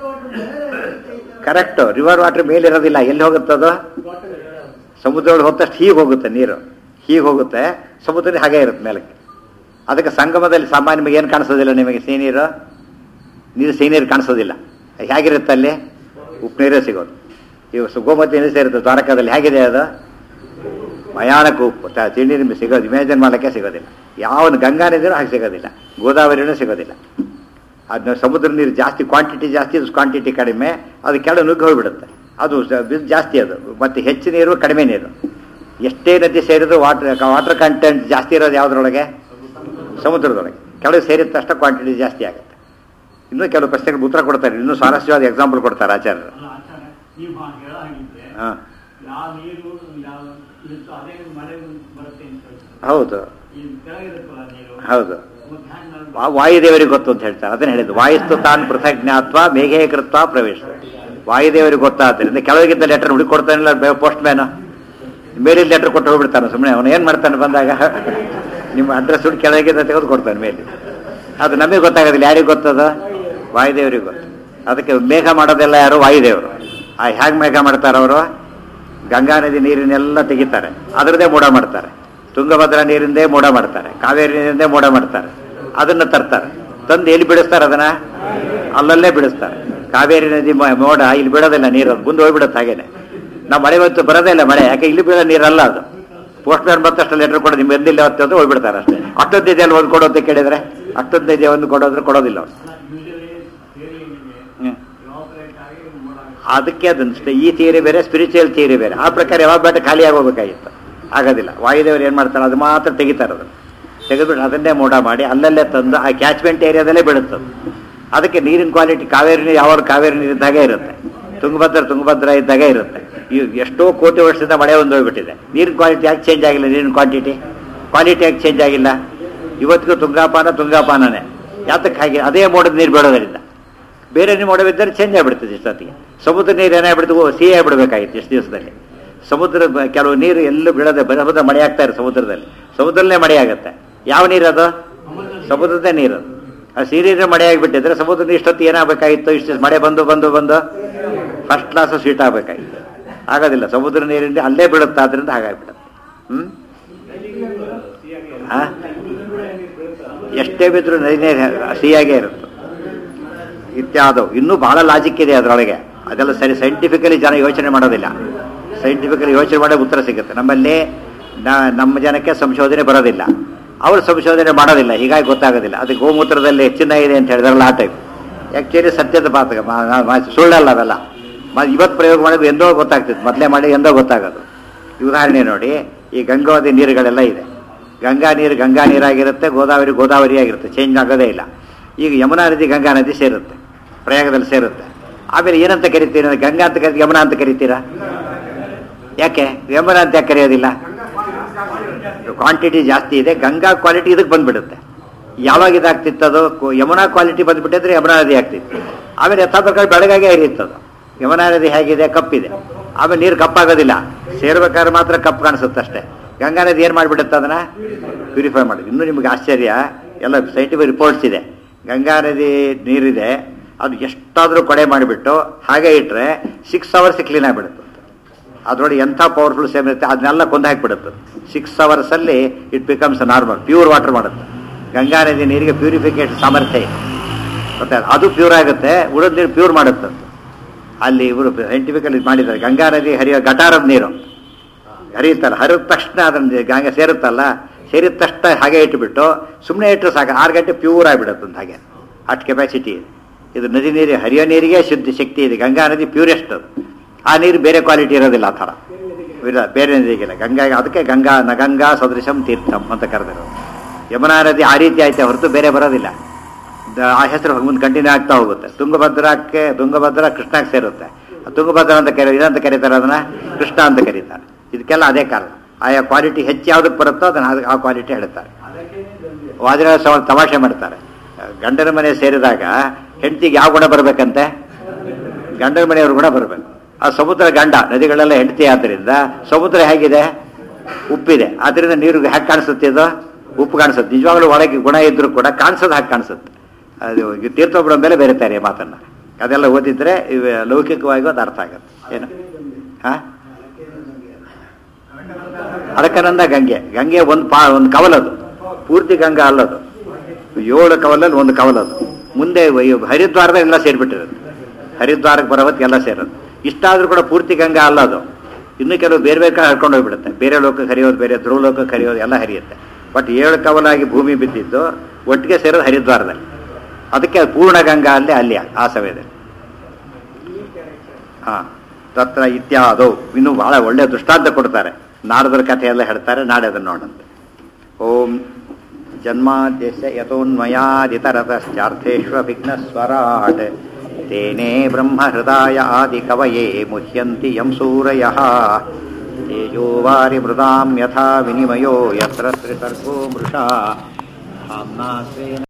ಕರೆಕ್ಟು ರಿವರ್ ವಾಟರ್ ಮೇಲಿರೋದಿಲ್ಲ ಎಲ್ಲಿ ಹೋಗುತ್ತದು ಸಮುದ್ರದೊಳಗೆ ಹೋದಷ್ಟು ಹೀಗೆ ಹೋಗುತ್ತೆ ನೀರು ಹೀಗೆ ಹೋಗುತ್ತೆ ಸಮುದ್ರ ಹಾಗೆ ಇರುತ್ತೆ ಮೇಲಕ್ಕೆ ಅದಕ್ಕೆ ಸಂಗಮದಲ್ಲಿ ಸಾಮಾನ್ಯ ನಿಮಗೆ ಏನು ಕಾಣಿಸೋದಿಲ್ಲ ನಿಮಗೆ ಸಿಹಿ ನೀರು ನೀರು ಸಿಹಿ ನೀರು ಕಾಣಿಸೋದಿಲ್ಲ ಹೇಗಿರುತ್ತೆ ಅಲ್ಲಿ ಉಪ್ಪು ನೀರೇ ಸಿಗೋದು ಇವು ಸು- ಗೋಮತಿ ನೀರು ಸೇರುತ್ತೆ ದ್ವಾರಕಾದಲ್ಲಿ ಹೇಗಿದೆ ಅದು ಭಯಾನಕ ಉಪ್ಪು ತ- ತಿಂಡಿ ನಿಮಗೆ ಸಿಗೋದು ಇಮ್ಯಾಜಿನ್ ಮಾಡೋಕ್ಕೆ ಸಿಗೋದಿಲ್ಲ ಯಾವ ಗಂಗಾ ನದಿನೂ ಹಾಗೆ ಸಿಗೋದಿಲ್ಲ ಗೋದಾವರಿನೂ ಸಿಗೋದಿಲ್ಲ ಅದನ್ನ ಸಮುದ್ರ ನೀರು ಜಾಸ್ತಿ ಕ್ವಾಂಟಿಟಿ ಜಾಸ್ತಿ ಕ್ವಾಂಟಿಟಿ ಕಡಿಮೆ ಅದು ಕೆಳ ನುಗ್ಗಿ ಹೋಗ್ಬಿಡುತ್ತೆ ಅದು ಸ- ಬಿಸಿ ಜಾಸ್ತಿ ಅದು ಮತ್ತು ಹೆಚ್ಚು ನೀರು ಕಡಿಮೆ ನೀರು ಎಷ್ಟೇ ನದಿ ಸೇರಿದ್ರು ವಾಟರ್ ವಾಟರ್ ಕಂಟೆಂಟ್ ಜಾಸ್ತಿ ಇರೋದು ಯಾವುದ್ರೊಳಗೆ ಸಮುದ್ರದೊಳಗೆ ಕೆಳಗೆ ಸೇರಿದ ತಕ್ಷಣ ಕ್ವಾಂಟಿಟಿ ಜಾಸ್ತಿ ಆಗುತ್ತೆ ಇನ್ನೂ ಕೆಲವು ಪ್ರಶ್ನೆಗಳು ಉತ್ತರ ಕೊಡ್ತಾರೆ ಇನ್ನೂ ಸ್ವಾರಸ್ಯವಾದ ಎಕ್ಸಾಂಪಲ್ ಕೊಡ್ತಾರೆ ಆಚಾರ್ಯರು ಅಲ್ಲ ಆಚಾರ್ಯ ನೀವು ಹೇಳೋ ಹಾಗಿದ್ರೆ ಹಾಂ ಯಾವ ನೀರು ಯಾವ ಇರುತ್ತೋ ಅದೇ ಮಳೆ ಬರುತ್ತೆ ಅಂತ ಹೇಳ್ತಾರೆ ಹೌದು ಈ ಕೆಳಗಿರುತ್ತಲ್ಲ ನೀರು ಹೌದು ಮತ್ತೆ ಹ್ಯಾಂಗ್ ನಾವು ವಾ- ವಾಯುದೇವರಿಗೆ ಗೊತ್ತು ಅಂತ ಹೇಳ್ತಾರೆ ಅದನ್ನ ಹೇಳಿದ್ದು ವಾಯುಸ್ತು ತಾನ್ ಪೃಥಕ್ ಜ್ಞಾತ್ವ ಮೇಘೇ ಕೃತ್ವ ಪ್ರವೇಶ ವಾಯುದೇವರಿಗೆ ಗೊತ್ತಾದ್ದರಿಂದ ಕೆಳಗಿದ್ದ ಲೆಟರ್ ಹುಡುಕಿ ಕೊಡ್ತಾನಿಲ್ಲ ಪೋಸ್ಟ್ ಮ್ಯಾನ್ ಮೇಲಿನ ಲೆಟರ್ ಕೊಟ್ಟು ಹೋಗ್ಬಿಡ್ತಾನೆ ಸುಮ್ಮನೆ ಅವನು ಏನು ಮಾಡ್ತಾನೆ ಬಂದಾಗ ನಿಮ್ಮ ಅಡ್ರೆಸ್ ಹುಡುಕಿ ಕೆಳಗಿದ್ದ ತೆಗೆದು ಕೊಡ್ತಾನೆ ಮೇಲೆ ಅದು ನಮಗೆ ಗೊತ್ತಾಗೋದಿಲ್ಲ ಯಾರಿಗೆ ಗೊತ್ತದ ವಾಯುದೇವರಿಗೆ ಗೊತ್ತು ಅದಕ್ಕೆ ಮೇಘ ಮಾಡೋದೆಲ್ಲ ಯಾರು ವಾಯುದೇವರು ಆ ಹೇಗೆ ಮೇಘ ಮಾಡ್ತಾರೆ ಅವರು ಗಂಗಾ ನದಿ ನೀರಿನೆಲ್ಲ ತೆಗಿತಾರೆ ಅದರದ್ದೇ ಮೋಡ ಮಾಡ್ತಾರೆ ತುಂಗಭದ್ರಾ ನೀರಿಂದೇ ಮೋಡ ಮಾಡ್ತಾರೆ ಕಾವೇರಿ ನೀರಿಂದೇ ಮೋಡ ಮಾಡ್ತಾರೆ ಅದನ್ನ ತರ್ತಾರೆ ತಂದು ಎಲ್ಲಿ ಬಿಡಿಸ್ತಾರೆ ಅದನ್ನ ಅಲ್ಲಲ್ಲೇ ಬಿಡಿಸ್ತಾರೆ ಕಾವೇರಿ ನದಿ ಮ- ಮೋಡ ಇಲ್ಲಿ ಬಿಡೋದಿಲ್ಲ ನೀರು ಅದು ಮುಂದೆ ಹೋಗ್ಬಿಡುತ್ತೆ ಹಾಗೇನೆ ನಾವು ಮಳೆ ಬಂತು ಬರೋದೇ ಇಲ್ಲ ಮಳೆ ಯಾಕೆ ಇಲ್ಲಿ ಬೀಳೋ ನೀರಲ್ಲ ಅದು ಪೋಸ್ಟ್ ಮ್ಯಾನ್ ಬಂದಷ್ಟು ಲೆಟರ್ ಕೊಡೋದು ನಿಮ್ಮ ಎಂದಿಲ್ಲ ಹೊತ್ತು ಅಂದ್ರೆ ಹೋಗ್ಬಿಡ್ತಾರೆ ಅಷ್ಟೇ ಅಷ್ಟೊಂದು ಇದೆಯಲ್ಲ ಒಂದು ಕೊಡು ಅಂತ ಕೇಳಿದ್ರೆ ಅಷ್ಟೊಂದು ಇದೆ ಒಂದು ಕೊಡೋದ್ರೆ ಕೊಡೋದಿಲ್ಲ ಅವ್ರು ಯೂಶಲಿ ಥಿಯರಿ ಏನಿದೆ ಹ್ಮ್. ಆಪರೇಟ್ ಆಗಿ ಮಾಡಾಗುತ್ತೆ ಅದಕ್ಕೆ ಅದನ್ನ ಸ್ಪ- ಈ ಥಿಯರಿ ಬೇರೆ ಸ್ಪಿರಿಚುವಲ್ ಥಿಯರಿ ಬೇರೆ ಆ ಪ್ರಕಾರ ಯಾವಾಗ ಬೇಟ ಖಾಲಿ ಆಗೋಗ್ಬೇಕಾಗಿತ್ತು ಆಗೋದಿಲ್ಲ ವಾಯುದೇವರು ಏನು ಮಾಡ್ತಾರೆ ಅದು ಮಾತ್ರ ತೆಗಿತಾರೆ ಅದನ್ನು ತೆಗೆದ್ಬಿಟ್ಟು ಅದನ್ನೇ ಮೋಡ ಮಾಡಿ ಅಲ್ಲಲ್ಲೇ ತಂದು ಆ ಕ್ಯಾಚ್ಮೆಂಟ್ ಏರಿಯಾದಲ್ಲೇ ಬೀಳುತ್ತದೆ ಅದಕ್ಕೆ ನೀರಿನ ಕ್ವಾಲಿಟಿ ಕಾವೇರಿ ನೀರು ಯಾವಾಗ ಕಾವೇರಿ ನೀರು ಇದ್ದಾಗೆ ಇರುತ್ತೆ ತುಂಗಭದ್ರ ತುಂಗಭದ್ರ ಇದ್ದಾಗೆ ಇರುತ್ತೆ ಈ ಎಷ್ಟೋ ಕೋಟಿ ವರ್ಷದಿಂದ ಮಳೆ ಒಂದು ಹೋಗ್ಬಿಟ್ಟಿದೆ ನೀರಿನ ಕ್ವಾಲಿಟಿ ಯಾಕೆ ಚೇಂಜ್ ಆಗಿಲ್ಲ ನೀರಿನ ಕ್ವಾಂಟಿಟಿ ಕ್ವಾಲಿಟಿ ಯಾಕೆ ಚೇಂಜ್ ಆಗಿಲ್ಲ ಇವತ್ತಿಗೂ ತುಂಗಾಪಾನ ತುಂಗಾಪಾನನೇ ಯಾತಕ್ಕೆ ಹಾಗೆ ಅದೇ ಮೋಡದ ನೀರು ಬೀಳೋದ್ರಿಂದ ಬೇರೆ ನೀರು ಮೋಡ ಬಿದ್ದರೆ ಚೇಂಜ್ ಆಗಿಬಿಡ್ತದೆ ಇಷ್ಟೊತ್ತಿಗೆ ಸಮುದ್ರ ನೀರು ಏನಾಗ್ಬಿಡ್ತು ಸಿಹಿ ಆಗಿಬಿಡ್ಬೇಕಾಗಿತ್ತು ಇಷ್ಟು ದಿವಸದಲ್ಲಿ ಸಮುದ್ರ ಬ- ಕೆಲವು ನೀರು ಎಲ್ಲೂ ಬೀಳದೆ ಸಮುದ್ರ ಮಳೆ ಆಗ್ತಾ ಇರೋ ಸಮುದ್ರದಲ್ಲಿ ಸಮುದ್ರದಲ್ಲೇ ಮಳೆ ಆಗುತ್ತೆ ಯಾವ ನೀರು ಅದು ಸಮುದ್ರದೇ ನೀರು ಆ ಸೀರಿಯರ್ ಮಳೆ ಆಗಿಬಿಟ್ಟಿದ್ರೆ ಸಮುದ್ರ ನೀರು ಇಷ್ಟೊತ್ತು ಏನಾಗಬೇಕಾಗಿತ್ತು ಇಷ್ಟು ಮಳೆ ಬಂದು ಬಂದು ಬಂದು ಫಸ್ಟ್ ಕ್ಲಾಸ್ ಸ್ವೀಟ್ ಆಗಬೇಕಾಗಿತ್ತು ಆಗೋದಿಲ್ಲ ಸಮುದ್ರ ನೀರಿಂದ ಅಲ್ಲೇ ಬೀಳುತ್ತೆ ಆದ್ರಿಂದ ಹಾಗಾಗ್ಬಿಡುತ್ತೆ ಹ್ಮ್ ಆ? ಎಷ್ಟೇ ಬಿದ್ದರೂ ನದಿನೇ ಸಿಹಿಯಾಗೇ ಇರುತ್ತೆ ಇತ್ಯಾದವು ಇನ್ನೂ ಬಹಳ ಲಾಜಿಕ್ ಇದೆ ಅದರೊಳಗೆ ಅದೆಲ್ಲ ಸರಿ ಸೈಂಟಿಫಿಕಲಿ ಜನ ಯೋಚನೆ ಮಾಡೋದಿಲ್ಲ ಸೈಂಟಿಫಿಕಲಿ ಯೋಚನೆ ಮಾಡೋ ಉತ್ತರ ಸಿಗುತ್ತೆ ನಮ್ಮಲ್ಲಿ ನ- ನಮ್ಮ ಜನಕ್ಕೆ ಸಂಶೋಧನೆ ಬರೋದಿಲ್ಲ ಅವರು ಸಂಶೋಧನೆ ಮಾಡೋದಿಲ್ಲ ಹೀಗಾಗಿ ಗೊತ್ತಾಗೋದಿಲ್ಲ ಅದಕ್ಕೆ ಗೋಮೂತ್ರದಲ್ಲಿ ಹೆಚ್ಚಿನ ಇದೆ ಅಂತ ಹೇಳಿದ್ರಲ್ಲ ಆ ಟೈಪ್ ಆ್ಯಕ್ಚುಲಿ ಸತ್ಯದ ಪಾತ್ರ ಮ- ಮ- ಮ- ಸುಳ್ಳಲ್ಲ ಅವೆಲ್ಲ ಮ- ಇವತ್ತು ಪ್ರಯೋಗ ಮಾಡೋದು ಎಂದೋ ಗೊತ್ತಾಗ್ತಿತ್ತು ಮೊದಲೇ ಮಾಡಿ ಎಂದೋ ಗೊತ್ತಾಗೋದು ಈ ಉದಾಹರಣೆ ನೋಡಿ ಈ ಗಂಗಾವತಿ ನೀರುಗಳೆಲ್ಲ ಇದೆ ಗಂಗಾ ನೀರು ಗಂಗಾ ನೀರಾಗಿರುತ್ತೆ ಗೋದಾವರಿ ಗೋದಾವರಿ ಆಗಿರುತ್ತೆ ಚೇಂಜ್ ಆಗೋದೇ ಇಲ್ಲ ಈಗ ಯಮುನಾ ನದಿ ಗಂಗಾ ನದಿ ಸೇರುತ್ತೆ ಪ್ರಯಾಗದಲ್ಲಿ ಸೇರುತ್ತೆ ಆಮೇಲೆ ಏನಂತ ಕರಿತೀರಾ ಗಂಗಾ ಅಂತ ಕರಿ ಯಮುನಾ ಅಂತ ಕರಿತೀರಾ ಯಾಕೆ ಯಮುನಾ ಅಂತ ಯಾಕೆ ಕರೆಯೋದಿಲ್ಲ ಕ್ವಾಂಟಿಟಿ ಜಾಸ್ತಿ ಇದೆ ಗಂಗಾ ಕ್ವಾಲಿಟಿ ಇದಕ್ಕೆ ಬಂದ್ಬಿಡುತ್ತೆ ಯಾವಾಗ ಇದಾಗ್ತಿತ್ತದು ಕು- ಯಮುನಾ ಕ್ವಾಲಿಟಿ ಬಂದ್ಬಿಟ್ಟಿದ್ರೆ ಯಮುನಾ ನದಿ ಆಗ್ತಿತ್ತು ಆಮೇಲೆ ಯಥಾಪ್ರಕಾರ ಬೆಳಗಾಗೆ ಹರಿಯುತ್ತದು ಯಮುನಾ ನದಿ ಹೇಗಿದೆ ಕಪ್ಪಿದೆ ಆಮೇಲೆ ನೀರು ಕಪ್ಪಾಗೋದಿಲ್ಲ ಸೇರ್ಬೇಕಾದ್ರೆ ಮಾತ್ರ ಕಪ್ಪು ಕಾಣಿಸುತ್ತೆ ಅಷ್ಟೇ ಗಂಗಾ ನದಿ ಏನು ಮಾಡಿಬಿಡುತ್ತೆ ಅದನ್ನ ಪ್ಯೂರಿಫೈ ಮಾಡಿ ಇನ್ನೂ ನಿಮಗೆ ಆಶ್ಚರ್ಯ ಎಲ್ಲ ಸೈಂಟಿಫಿಕ್ ರಿಪೋರ್ಟ್ಸ್ ಇದೆ ಗಂಗಾ ನದಿ ನೀರಿದೆ ಅದು ಎಷ್ಟಾದರೂ ಕೊಡೆ ಮಾಡಿಬಿಟ್ಟು ಹಾಗೆ ಇಟ್ಟರೆ ಸಿಕ್ಸ್ ಅವರ್ಸ್ ಕ್ಲೀನ್ ಆಗಿಬಿಡುತ್ತೆ ಅದ್ರೊಳಗೆ ಎಂಥ ಪವರ್ಫುಲ್ ಸೇಮ್ ಇರುತ್ತೆ ಅದನ್ನೆಲ್ಲ ಕೊಂದು ಹಾಕಿಬಿಡುತ್ತೆ ಸಿಕ್ಸ್ ಅವರ್ಸಲ್ಲಿ it becomes normal pure water ಮಾಡುತ್ತೆ ಗಂಗಾ ನದಿ ನೀರಿಗೆ ಪ್ಯೂರಿಫಿಕೇಶನ್ ಸಾಮರ್ಥ್ಯ ಇದೆ ಮತ್ತೆ ಅದು ಪ್ಯೂರ್ ಆಗುತ್ತೆ ಉಳಿದ ನೀರು ಪ್ಯೂರ್ ಮಾಡುತ್ತೆ ಅದು. ಅಲ್ಲಿ ಇವರು ಸೈಂಟಿಫಿಕಲಿ ಮಾಡಿದ್ದಾರೆ ಗಂಗಾ ನದಿ ಹರಿಯೋ ಗಟಾರದ ನೀರು ಹರಿಯುತ್ತಲ್ಲ ಹರಿದ ತಕ್ಷಣ ಅದನ್ನ ಗಂಗೆ ಸೇರುತ್ತಲ್ಲ ಸೇರಿದ ತಕ್ಷಣ ಹಾಗೆ ಇಟ್ಟುಬಿಟ್ಟು ಸುಮ್ಮನೆ ಇಟ್ಟರೆ ಸಾಕು ಆರು ಗಂಟೆ ಪ್ಯೂರ್ ಆಗಿಬಿಡುತ್ತೆ ಅಂತ ಹಾಗೆ ಅಷ್ಟು ಕೆಪಾಸಿಟಿ ಇದೆ ಇದು ನದಿ ನೀರು ಹರಿಯೋ ನೀರಿಗೆ ಶುದ್ಧ ಶಕ್ತಿ ಇದೆ ಗಂಗಾ ನದಿ ಪ್ಯೂರೆಸ್ಟ್ ಅದು ಆ ನೀರು ಬೇರೆ ಕ್ವಾಲಿಟಿ ಇರೋದಿಲ್ಲ ಆ ಥರ ಇಲ್ಲ ಬೇರೆ ನದಿಗಿಲ್ಲ ಗಂಗಾ ಅದಕ್ಕೆ ಗಂಗಾ ನಗಂಗಾ ಸದೃಶಂ ತೀರ್ಥಂ ಅಂತ ಕರೆದಿರೋದು ಯಮುನಾ ನದಿ ಆ ರೀತಿ ಆಯ್ತೆ ಹೊರತು ಬೇರೆ ಬರೋದಿಲ್ಲ ದ- ಆ ಹೆಸರು ಮುಂದೆ ಕಂಟಿನ್ಯೂ ಆಗ್ತಾ ಹೋಗುತ್ತೆ ತುಂಗಭದ್ರಕ್ಕೆ ತುಂಗಭದ್ರ ಕೃಷ್ಣಕ್ಕೆ ಸೇರುತ್ತೆ ಆ ತುಂಗಭದ್ರ ಅಂತ ಕರೆ ಇದಂತ ಕರೀತಾರೆ ಅದನ್ನ ಕೃಷ್ಣ ಅಂತ ಕರೀತಾರೆ ಇದಕ್ಕೆಲ್ಲ ಅದೇ ಕಾರಣ ಆಯಾ ಕ್ವಾಲಿಟಿ ಹೆಚ್ಚು ಯಾವುದಕ್ಕೆ ಬರುತ್ತೋ ಅದನ್ನ ಅದು- ಆ ಕ್ವಾಲಿಟಿ ಹೇಳ್ತಾರೆ ವಾದಿರಾಜ ಸ್ವಾಮಿ ತಮಾಷೆ ಮಾಡ್ತಾರೆ ಗಂಡನ ಮನೆ ಸೇರಿದಾಗ ಹೆಂಡತಿಗೆ ಯಾವ ಗುಣ ಬರಬೇಕಂತೆ ಗಂಡನ ಮನೆಯವ್ರ ಗುಣ ಬರಬೇಕು ಆ ಸಮುದ್ರ ಗಂಡ ನದಿಗಳೆಲ್ಲ ಹೆಂಡತಿ ಆದ್ದರಿಂದ ಸಮುದ್ರ ಹೇಗಿದೆ ಉಪ್ಪಿದೆ ಆದ್ರಿಂದ ನೀರು ಹೇಗೆ ಕಾಣಿಸುತ್ತೆ ಇದು ಉಪ್ಪು ಕಾಣಿಸುತ್ತೆ ನಿಜವಾಗ್ಲೂ ಒಳಗೆ ಗುಣ ಇದ್ರೂ ಕೂಡ ಕಾಣಿಸೋದು ಹಾಗೆ ಕಾಣಿಸುತ್ತೆ ಅದು ಈ ತೀರ್ಥೋಪುರ ಮೇಲೆ ಬೆರೀತಾರೆ ಈ ಮಾತನ್ನ ಅದೆಲ್ಲ ಓದಿದ್ರೆ ಇವ ಲೌಕಿಕವಾಗಿ ಅದು ಅರ್ಥ ಆಗುತ್ತೆ ಏನು ಹಾ ಅಡಕನಂದ ಗಂಗೆ ಗಂಗೆ ಒಂದು ಪಾ ಒಂದು ಕವಲದು ಪೂರ್ತಿ ಗಂಗಾ ಅಲ್ಲದು ಏಳು ಕವಲಲ್ಲಿ ಒಂದು ಕವಲದು ಮುಂದೆ ವ- ಹರಿದ್ವಾರದಾಗ ಎಲ್ಲ ಸೇರ್ಬಿಟ್ಟಿರೋದು ಹರಿದ್ವಾರಕ್ಕೆ ಬರೋ ಹೊತ್ತಿಗೆ ಎಲ್ಲ ಸೇರೋದು ಇಷ್ಟಾದ್ರೂ ಕೂಡ ಪೂರ್ತಿ ಗಂಗಾ ಅಲ್ಲದು ಇನ್ನು ಕೆಲವು ಬೇರೆ ಬೇರೆ ಕಡೆ ಹರ್ಕೊಂಡು ಹೋಗ್ಬಿಡುತ್ತೆ ಬೇರೆ ಲೋಕಕ್ಕೆ ಹರಿಯೋದು ಬೇರೆ ಧ್ರುವ ಲೋಕಕ್ಕೆ ಹರಿಯೋದು ಎಲ್ಲ ಹರಿಯುತ್ತೆ ಬಟ್ ಏಳು ಕವಲಾಗಿ ಭೂಮಿ ಬಿದ್ದಿದ್ದು ಒಟ್ಟಿಗೆ ಸೇರೋದು ಹರಿದ್ವಾರದಲ್ಲಿ ಅದಕ್ಕೆ ಅದು ಪೂರ್ಣ ಗಂಗಾ ಅಲ್ಲೇ ಅಲ್ಲಿ ಆ ಸಮಯದಲ್ಲಿ ಹಾ ತತ್ರ ಇತ್ಯಾದೋ ಇನ್ನು ಬಹಳ ಒಳ್ಳೆ ದೃಷ್ಟಾಂತ ಕೊಡ್ತಾರೆ ನಾರದರ ಕಥೆ ಎಲ್ಲ ಹೇಳ್ತಾರೆ ನಾಳೆ ಅದನ್ನು ನೋಡಂತೆ ಓಂ ಜನ್ಮಾದ್ಯಸ್ಯ ಯಥೋನ್ಮಯಾದಿತರತಶ್ಚಾರ್ಥೇಷ್ವಭಿಘ್ನಸ್ವರಾಟ್ ತೇನೇ ಬ್ರಹ್ಮಹೃದಾಯ ಆದಿ ಕವಯೇ ಮುಹ್ಯಂತಿ ಯಂ ಸೂರಯಃ ತೇಜೋ ವಾರಿ ಮೃದಾಂ ಯಥಾ ವಿನಿಮಯೋ ಯತ್ರ ತ್ರಿಸರ್ಗೋ ಮೃಷಾ ಧಾಮ್ನಾ ಸ್ವೇನ